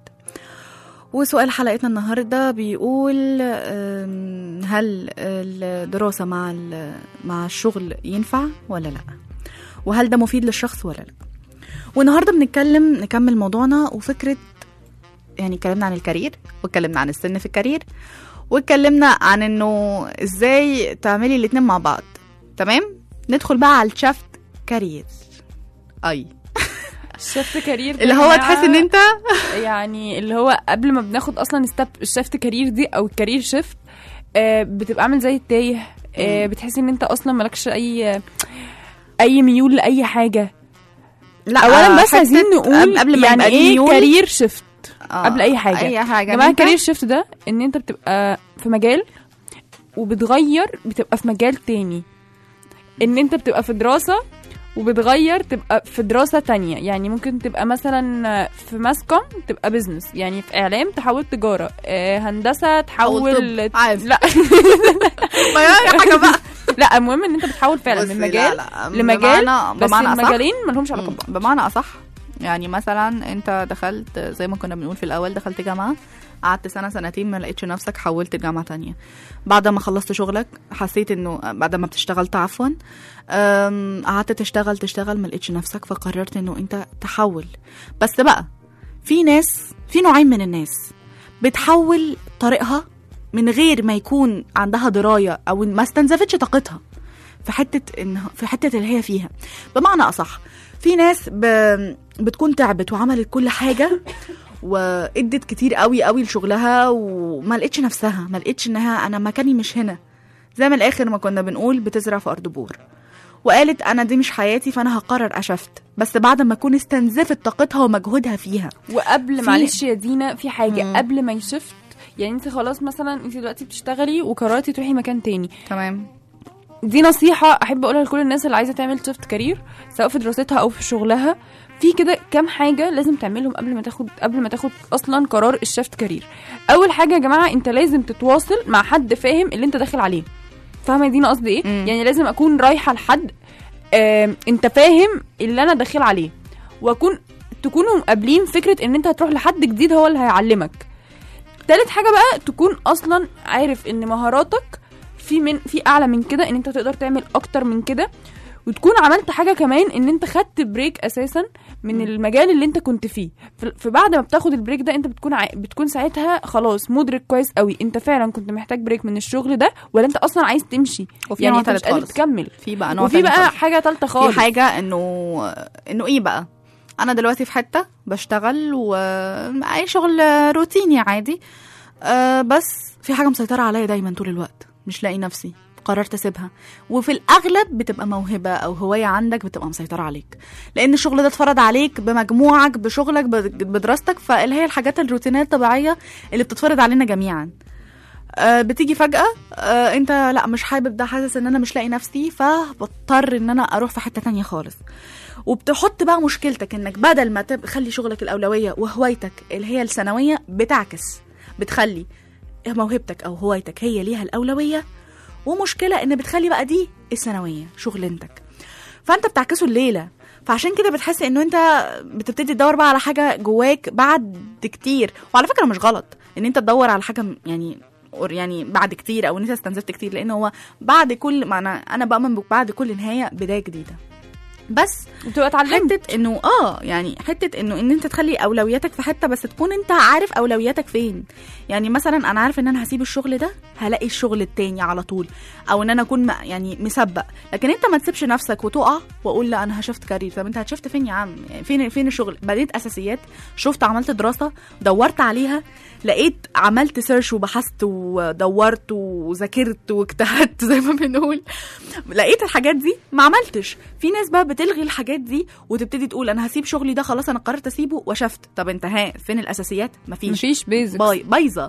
وسؤال حلقتنا النهارده بيقول أم، هل الدراسة مع ال- مع الشغل ينفع ولا لا؟ وهل ده مفيد للشخص ولا لا؟ والنهارده بنتكلم نكمل موضوعنا وفكرة يعني اتكلمنا عن الكارير واتكلمنا عن السن في الكارير واتكلمنا عن انه ازاي تعملي الاتنين مع بعض تمام؟ ندخل بقى على الشفت كارير اي الشفت كارير ده اللي يا هو جماعة تحس ان انت يعني اللي هو قبل ما بناخد اصلا ستيب الشفت كارير دي او الكارير شيفت آه بتبقى عامل زي التايه آه بتحس ان انت اصلا مالكش اي اي ميول لاي حاجه لا اولا بس حتة عايزين نقول قبل ما يعني يبقى ايه ميول- كارير شيفت آه، قبل اي حاجه اي حاجه يا جماعه إن أنت- الكارير شيفت ده ان انت بتبقى في مجال وبتغير بتبقى في مجال تاني ان انت بتبقى في دراسه وبتغير تبقى في دراسة تانية يعني ممكن تبقى مثلا في ماسكوم تبقى بزنس يعني في إعلام تحول تجارة آه، هندسة تحول طب، عادي. لا ما هي حاجه بقى لا المهم ان انت بتحول فعلا بصي، من لا، مجال لا، لمجال بمعنى- بس بمعنى أصح. المجالين ملهمش علاقة مم. ببعض بمعنى اصح يعني مثلا انت دخلت زي ما كنا بنقول في الاول دخلت جامعه قعدت سنه سنتين ما لقيتش نفسك حولت لجامعه تانية بعد ما خلصت شغلك حسيت انه بعد ما بتشتغلت عفوا أم، قعدت تشتغل تشتغل ما لقيتش نفسك فقررت انه انت تحول بس بقى في ناس في نوعين من الناس بتحول طريقها من غير ما يكون عندها درايه او ما استنزفتش طاقتها في حته ان في حته اللي هي فيها بمعنى اصح في ناس ب... بتكون تعبت وعملت كل حاجه وادت كتير قوي قوي لشغلها وما لقيتش نفسها ما لقيتش انها انا مكاني مش هنا زي ما الاخر ما كنا بنقول بتزرع في ارض بور وقالت انا دي مش حياتي فانا هقرر اشفت بس بعد ما اكون استنزفت طاقتها ومجهودها فيها وقبل في- معلش يا دينا في حاجة مم. قبل ما يشفت يعني انت خلاص مثلا انت دلوقتي بتشتغلي وقررتي تروحي مكان تاني تمام دي نصيحه احب اقولها لكل الناس اللي عايزه تعمل شيفت كارير سواء في دراستها او في شغلها في كده كام حاجه لازم تعملهم قبل ما تاخد قبل ما تاخد اصلا قرار الشيفت كارير اول حاجه يا جماعه انت لازم تتواصل مع حد فاهم اللي انت داخل عليه فاهمه يا دينا قصدي ايه مم. يعني لازم اكون رايحه لحد آم، انت فاهم اللي انا داخل عليه واكون تكونوا مقابلين فكره ان انت هتروح لحد جديد هو اللي هيعلمك تالت حاجه بقى تكون اصلا عارف ان مهاراتك في من في اعلى من كده ان انت تقدر تعمل اكتر من كده وتكون عملت حاجه كمان ان انت خدت بريك اساسا من المجال اللي انت كنت فيه ف- فبعد ما بتاخد البريك ده انت بتكون ع... بتكون ساعتها خلاص مدرك كويس قوي انت فعلا كنت محتاج بريك من الشغل ده ولا انت اصلا عايز تمشي وفي يعني نوع انت مش تالت قادر خالص. تكمل في بقى نوع وفي تاني بقى خالص. حاجه ثالثه خالص في حاجه انه انه ايه بقى انا دلوقتي في حته بشتغل واي شغل روتيني عادي أه بس في حاجه مسيطره عليا دايما طول الوقت مش لاقي نفسي قررت اسيبها وفي الاغلب بتبقى موهبه او هوايه عندك بتبقى مسيطره عليك لان الشغل ده اتفرض عليك بمجموعك بشغلك بد- بدراستك فاللي هي الحاجات الروتينيه الطبيعيه اللي بتتفرض علينا جميعا آه، بتيجي فجأة آه، انت لا مش حابب ده حاسس ان انا مش لاقي نفسي فبضطر ان انا اروح في حتة تانية خالص وبتحط بقى مشكلتك انك بدل ما تخلي شغلك الاولوية وهوايتك اللي هي الثانوية بتعكس بتخلي موهبتك او هوايتك هي ليها الاولوية ومشكلة ان بتخلي بقى دي الثانوية شغلانتك فانت بتعكسه الليلة فعشان كده بتحس انه انت بتبتدي تدور بقى على حاجة جواك بعد كتير وعلى فكرة مش غلط ان انت تدور على حاجة م- يعني or يعني بعد كتير او ان انت استنزفت كتير لان هو بعد كل ما انا انا بؤمن بك بعد كل نهايه بدايه جديده بس بتبقى اتعلمت حته انه اه يعني حته انه ان انت تخلي اولوياتك في حته بس تكون انت عارف اولوياتك فين يعني مثلا انا عارف ان انا هسيب الشغل ده هلاقي الشغل التاني على طول او ان انا اكون م- يعني مسبق لكن انت ما تسيبش نفسك وتقع واقول لا انا هشفت كارير طب انت هتشفت فين يا عم يعني فين فين الشغل بديت اساسيات شفت عملت دراسه دورت عليها لقيت عملت سيرش وبحثت ودورت وذاكرت واجتهدت زي ما بنقول لقيت الحاجات دي ما عملتش في ناس بقى بتلغي الحاجات دي وتبتدي تقول انا هسيب شغلي ده خلاص انا قررت اسيبه وشفت طب انت ها فين الاساسيات مفيش مفيش بيزكس باي بايظه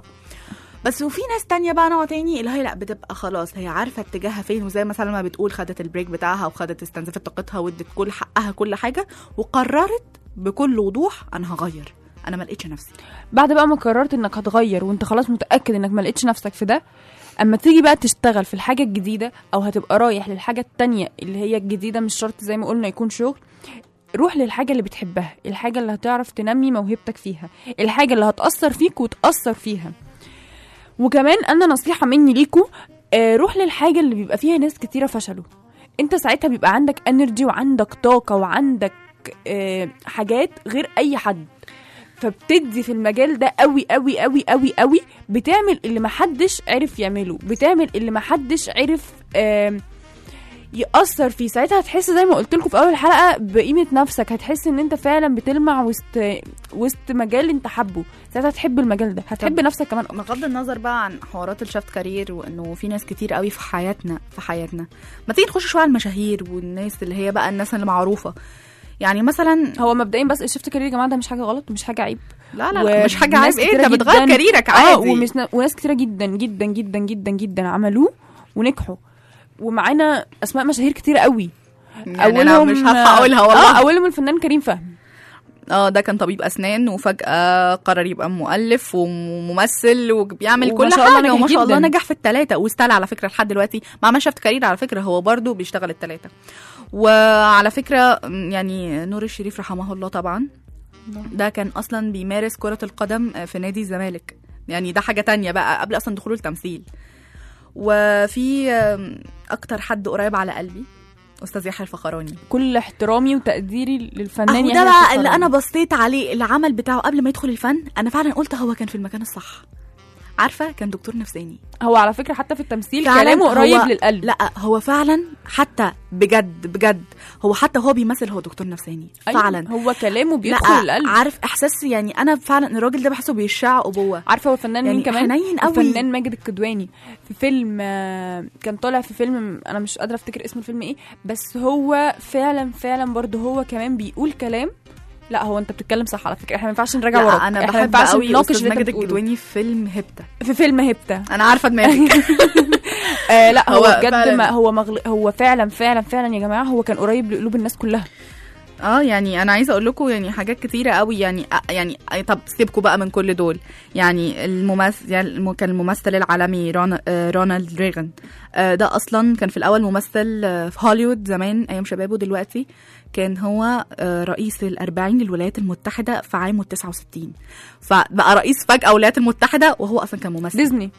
بس وفي ناس تانية بقى نوع تاني اللي هي لا بتبقى خلاص هي عارفه اتجاهها فين وزي ما سلمى بتقول خدت البريك بتاعها وخدت استنزفت طاقتها وادت كل حقها كل حاجه وقررت بكل وضوح انا هغير انا ما لقيتش نفسي بعد بقى ما قررت انك هتغير وانت خلاص متاكد انك ما لقيتش نفسك في ده اما تيجي بقى تشتغل في الحاجه الجديده او هتبقى رايح للحاجه التانية اللي هي الجديده مش شرط زي ما قلنا يكون شغل روح للحاجه اللي بتحبها الحاجه اللي هتعرف تنمي موهبتك فيها الحاجه اللي هتاثر فيك وتاثر فيها وكمان انا نصيحه مني ليكو آه روح للحاجه اللي بيبقى فيها ناس كتيره فشلوا انت ساعتها بيبقى عندك انرجي وعندك طاقه وعندك آه حاجات غير اي حد فبتدي في المجال ده قوي قوي قوي قوي قوي بتعمل اللي محدش عرف يعمله بتعمل اللي محدش عرف آم، يأثر فيه ساعتها هتحس زي ما قلت لكم في اول الحلقه بقيمه نفسك هتحس ان انت فعلا بتلمع وسط وسط مجال انت حابه ساعتها هتحب المجال ده هتحب نفسك كمان بغض النظر بقى عن حوارات الشفت كارير وانه في ناس كتير قوي في حياتنا في حياتنا ما تيجي نخش شويه على المشاهير والناس اللي هي بقى الناس اللي معروفه يعني مثلا هو مبدئيا بس الشفت كارير يا جماعه ده مش حاجه غلط مش حاجه عيب لا لا, لا مش حاجه وناس عيب ايه كتيرة انت بتغير جداً- كاريرك اه عادي ومش وناس كتيره جدا جدا جدا جدا جدا عملوه ونجحوا ومعانا اسماء مشاهير كتير قوي يعني انا مش هلحق اقولها اه والله اولهم الفنان كريم فهمي اه ده كان طبيب اسنان وفجاه قرر يبقى مؤلف وممثل وبيعمل وما كل شاء الله حاجه نجح وما شاء الله جداً. نجح في الثلاثه واستلى على فكره لحد دلوقتي ما عملش شفت كارير على فكره هو برضو بيشتغل الثلاثه وعلى فكره م، يعني نور الشريف رحمه الله طبعا ده كان اصلا بيمارس كره القدم في نادي الزمالك يعني ده حاجه تانية بقى قبل اصلا دخوله التمثيل وفي م، اكتر حد قريب على قلبي استاذ يحيى الفخراني كل احترامي وتقديري للفنان اهو يحيى ده بقى الفخراني. اللي انا بصيت عليه العمل بتاعه قبل ما يدخل الفن انا فعلا قلت هو كان في المكان الصح عارفه كان دكتور نفساني هو على فكره حتى في التمثيل فعلاً كلامه قريب هو- للقلب لا هو فعلا حتى بجد بجد هو حتى هو بيمثل هو دكتور نفساني أيوة، فعلا هو كلامه بيدخل لا القلب عارف احساس يعني انا فعلا الراجل ده بحسه بيشع ابوه عارفه هو الفنان يعني مين كمان حنين قوي. الفنان ماجد الكدواني في فيلم آه، كان طالع في فيلم انا مش قادره افتكر اسم الفيلم ايه بس هو فعلا فعلا برضه هو كمان بيقول كلام لا هو انت بتتكلم صح على فكره احنا ما ينفعش نراجع وراك لا انا احنا ما بحب ينفعش قوي نناقش استاذ اللي انت ماجد بتقوله. الكدواني في فيلم هبته في فيلم هبته انا عارفه دماغك آه لا هو, هو بجد فعلاً. ما هو مغل... هو فعلا فعلا فعلا يا جماعه هو كان قريب لقلوب الناس كلها اه يعني انا عايزه اقول لكم يعني حاجات كتيره قوي يعني آه يعني آه طب سيبكم بقى من كل دول يعني الممثل يعني الم- كان الممثل العالمي رونا آه رونالد ريغان آه ده اصلا كان في الاول ممثل آه في هوليوود زمان ايام شبابه دلوقتي كان هو آه رئيس الأربعين للولايات المتحدة في عام 69 فبقى رئيس فجأة الولايات المتحدة وهو أصلا كان ممثل ديزني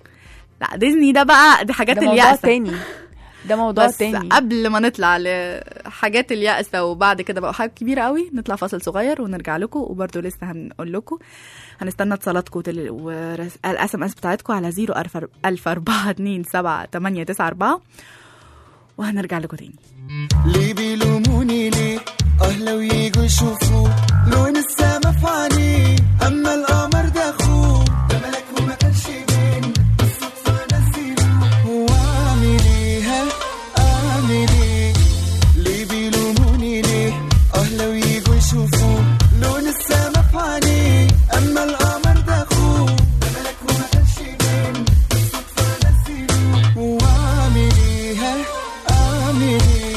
لا ديزني ده بقى دي حاجات ده موضوع اليأسة تاني ده موضوع بس تاني قبل ما نطلع لحاجات اليأسة وبعد كده بقى حاجات كبيرة قوي نطلع فاصل صغير ونرجع لكم وبرده لسه هنقول لكم هنستنى اتصالاتكم وتل... والاس ام اس بتاعتكم على 0 ألف أربعة اتنين سبعة تمانية تسعة أربعة وهنرجع لكم تاني ليه بيلوموني ليه اه لو يجوا يشوفوا لون السما في عينيه اما القمر ده اخوه ده ملك وما كانش بين بالصدفه نسيله واعمل ايه ها اعمل ايه ليه بيلوموني ليه اه لو يجوا يشوفوا لون السما في عينيه اما القمر ده اخوه ده ملك وما كانش بين بالصدفه نسيله واعمل ايه ها اعمل ايه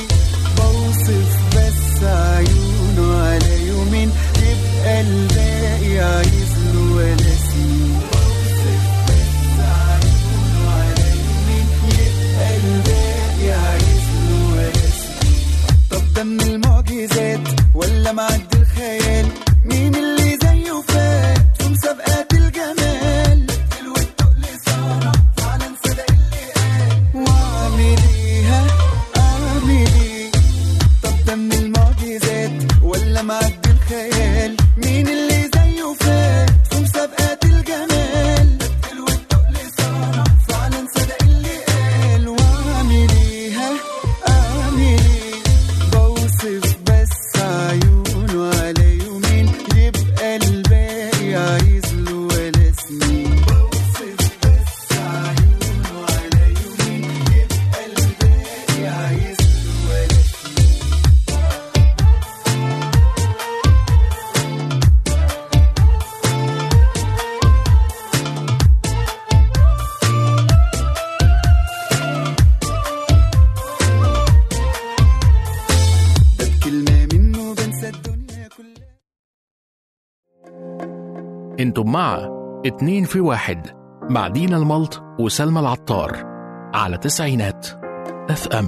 بوصف بس عيونه على يومين يبقى الباقي عايز له ولا سين بوصف بس عيونه على يومين يبقى الباقي عايز له ولا سين طب ده من المعجزات ولا معدي الخيال مين اللي زيه فات في مسابقات الجمال الحلو التقل سهرة فعلا صدق اللي قال واعمل ايه ها اعمل ايه طب ده من المعجزات ولا معدي الخيال مين اللي زيه فات في مسابقات الجمال الحلو التقل سهرة فعلا صدق اللي قال واعمل ايه ها اعمل ايه بوصف بس عيونه على يومين يبقى الباقي عايز له ولا سنين بوصف بس عيونه على يومين يبقى الباقي عايز له ولا سنين ده بكلمة منه بنسى الدنيا كلها انتم مع اتنين في واحد مع دينا الملط وسلمى العطار على تسعينات اف ام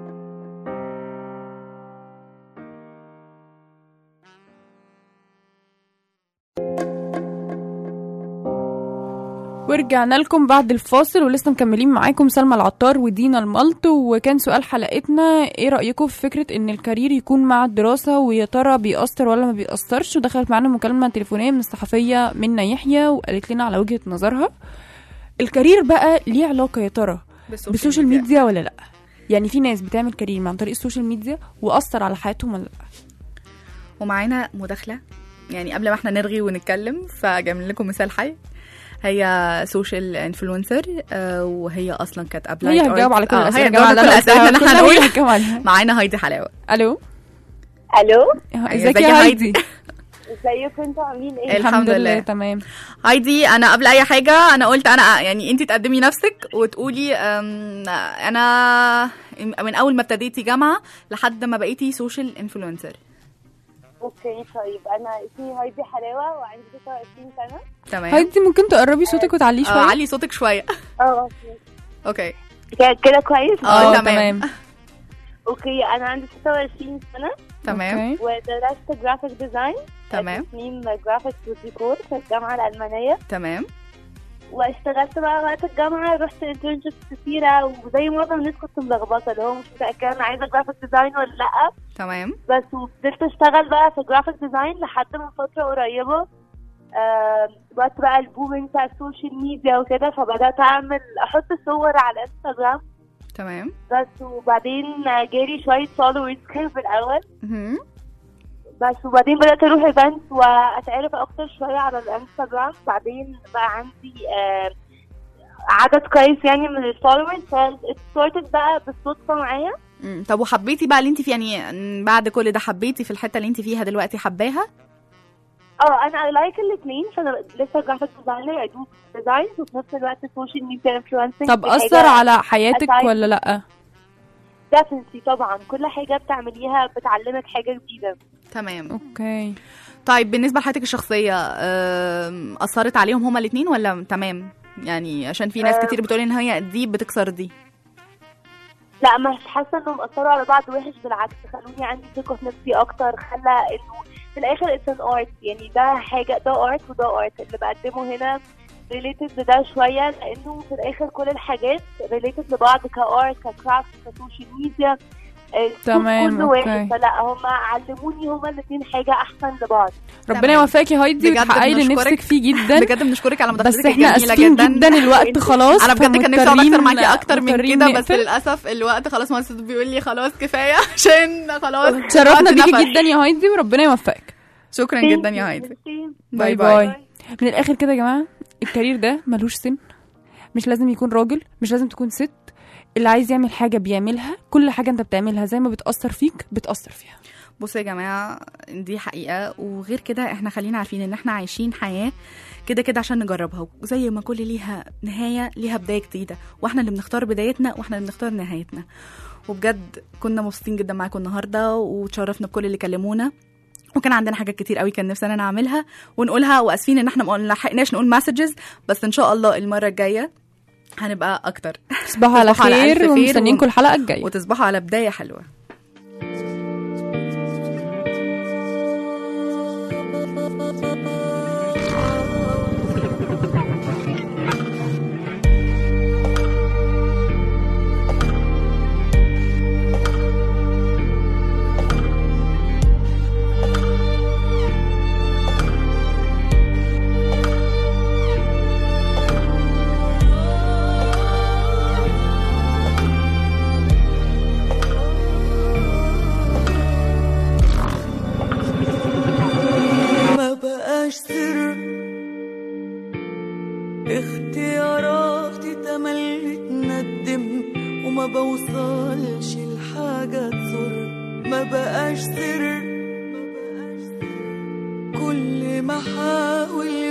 ورجعنا لكم بعد الفاصل ولسه مكملين معاكم سلمى العطار ودينا الملط وكان سؤال حلقتنا ايه رأيكم في فكرة ان الكارير يكون مع الدراسة ويا ترى بيأثر ولا ما بيأثرش ودخلت معانا مكالمة تليفونية من الصحفية منى يحيى وقالت لنا على وجهة نظرها الكارير بقى ليه علاقة يا ترى بالسوشيال ميديا ولا لا يعني في ناس بتعمل كارير عن طريق السوشيال ميديا وأثر على حياتهم ولا لا ومعانا مداخلة يعني قبل ما احنا نرغي ونتكلم فجايب لكم مثال حي هي سوشيال انفلونسر وهي اصلا كانت قبل هي هتجاوب على كل الأسئلة هي هتجاوب هتجاوب على على كل الاسئله اللي كلها احنا هي هنقول هتجاوب عليها. معانا هايدي حلاوه الو الو ازيك ازيك يا يا هايدي ازيكم انتوا عاملين ايه الحمد لله. تمام هايدي انا قبل اي حاجه انا قلت انا يعني انت تقدمي نفسك وتقولي أم، انا من اول ما ابتديتي جامعه لحد ما بقيتي سوشيال انفلونسر اوكي طيب انا اسمي هايدي حلاوه وعندي 29 سنه تمام هايدي ممكن تقربي صوتك وتعليه آه، شوية علي صوتك شويه اه اوكي اوكي كده- كده كويس اه تمام اوكي انا عندي 26 سنه تمام ودرست جرافيك ديزاين تمام. تصميم جرافيكس وديكور في الجامعه الالمانيه تمام واشتغلت بقى وقت الجامعه رحت انترنشيبس كتيره وزي معظم الناس كنت ملخبطه اللي هو مش متاكده انا عايزه جرافيك ديزاين ولا لا تمام بس وفضلت اشتغل بقى في جرافيك ديزاين لحد من فتره قريبه آه وقت بقى البومينج بتاع السوشيال ميديا وكده فبدات اعمل احط صور على انستغرام تمام بس وبعدين جالي شويه فولورز كده في الاول مهم. بس وبعدين بدات اروح ايفنتس واتعرف اكتر شويه على الانستغرام بعدين بقى عندي آه عدد كويس يعني من الفولورز فاتسورتد بقى بالصدفه معايا مم. طب وحبيتي بقى اللي انت فيه يعني بعد كل ده حبيتي في الحته اللي انت فيها دلوقتي حباها اه انا لايك الاثنين فانا لسه جرافيك ديزاينر ادوب ديزاين وفي نفس الوقت سوشيال ميديا انفلونسنج طب اثر على حياتك ولا لا ديفنتلي طبعا كل حاجه بتعمليها بتعلمك حاجه جديده تمام اوكي طيب بالنسبه لحياتك الشخصيه آم، اثرت عليهم هما الاثنين ولا تمام يعني عشان في ناس آه. كتير بتقول ان هي دي بتكسر دي لا مش حاسه انهم اثروا على بعض وحش بالعكس خلوني عندي ثقه في نفسي اكتر خلى انه في الاخر اتس ان ارت يعني ده حاجه ده ارت وده ارت اللي بقدمه هنا ريليتد لده شويه لانه في الاخر كل الحاجات ريليتد لبعض كارت ككرافت كسوشيال ميديا تمام، كل أوكي. واحد فلا هم علموني هما الاثنين حاجه احسن لبعض ربنا يوفقك يا هايدي بجد وتحققي اللي بنشكرك. نفسك فيه جدا بجد بنشكرك على بس مداخلتك احنا الجميله اسفين جدا جدا الوقت خلاص انا بجد كان نفسي اقعد اكتر معاكي فمضطرين- اكتر من مضطرين كده بس نقفل. للاسف الوقت خلاص مهندس بيقول لي خلاص كفايه عشان خلاص تشرفنا وقت بيكي نفس. جدا يا هايدي وربنا يوفقك شكرا جدا يا هايدي باي باي من الاخر كده يا جماعه الكارير ده ملوش سن مش لازم يكون راجل مش لازم تكون ست اللي عايز يعمل حاجه بيعملها كل حاجه انت بتعملها زي ما بتاثر فيك بتاثر فيها بصوا يا جماعه دي حقيقه وغير كده احنا خلينا عارفين ان احنا عايشين حياه كده كده عشان نجربها وزي ما كل ليها نهايه ليها بدايه جديده واحنا اللي بنختار بدايتنا واحنا اللي بنختار نهايتنا وبجد كنا مبسوطين جدا معاكم النهارده وتشرفنا بكل اللي كلمونا وكان عندنا حاجات كتير قوي كان نفسنا نعملها ونقولها واسفين ان احنا ما لحقناش نقول مسجز بس ان شاء الله المره الجايه هنبقى اكتر تصبحوا على تصبحوا خير ألف ومستنيينكم و- الحلقه الجايه وتصبحوا على بدايه حلوه ما بقاش سر اختياراتي تملي تندم وما بوصلش لحاجة تضر ما بقاش سر كل ما احاول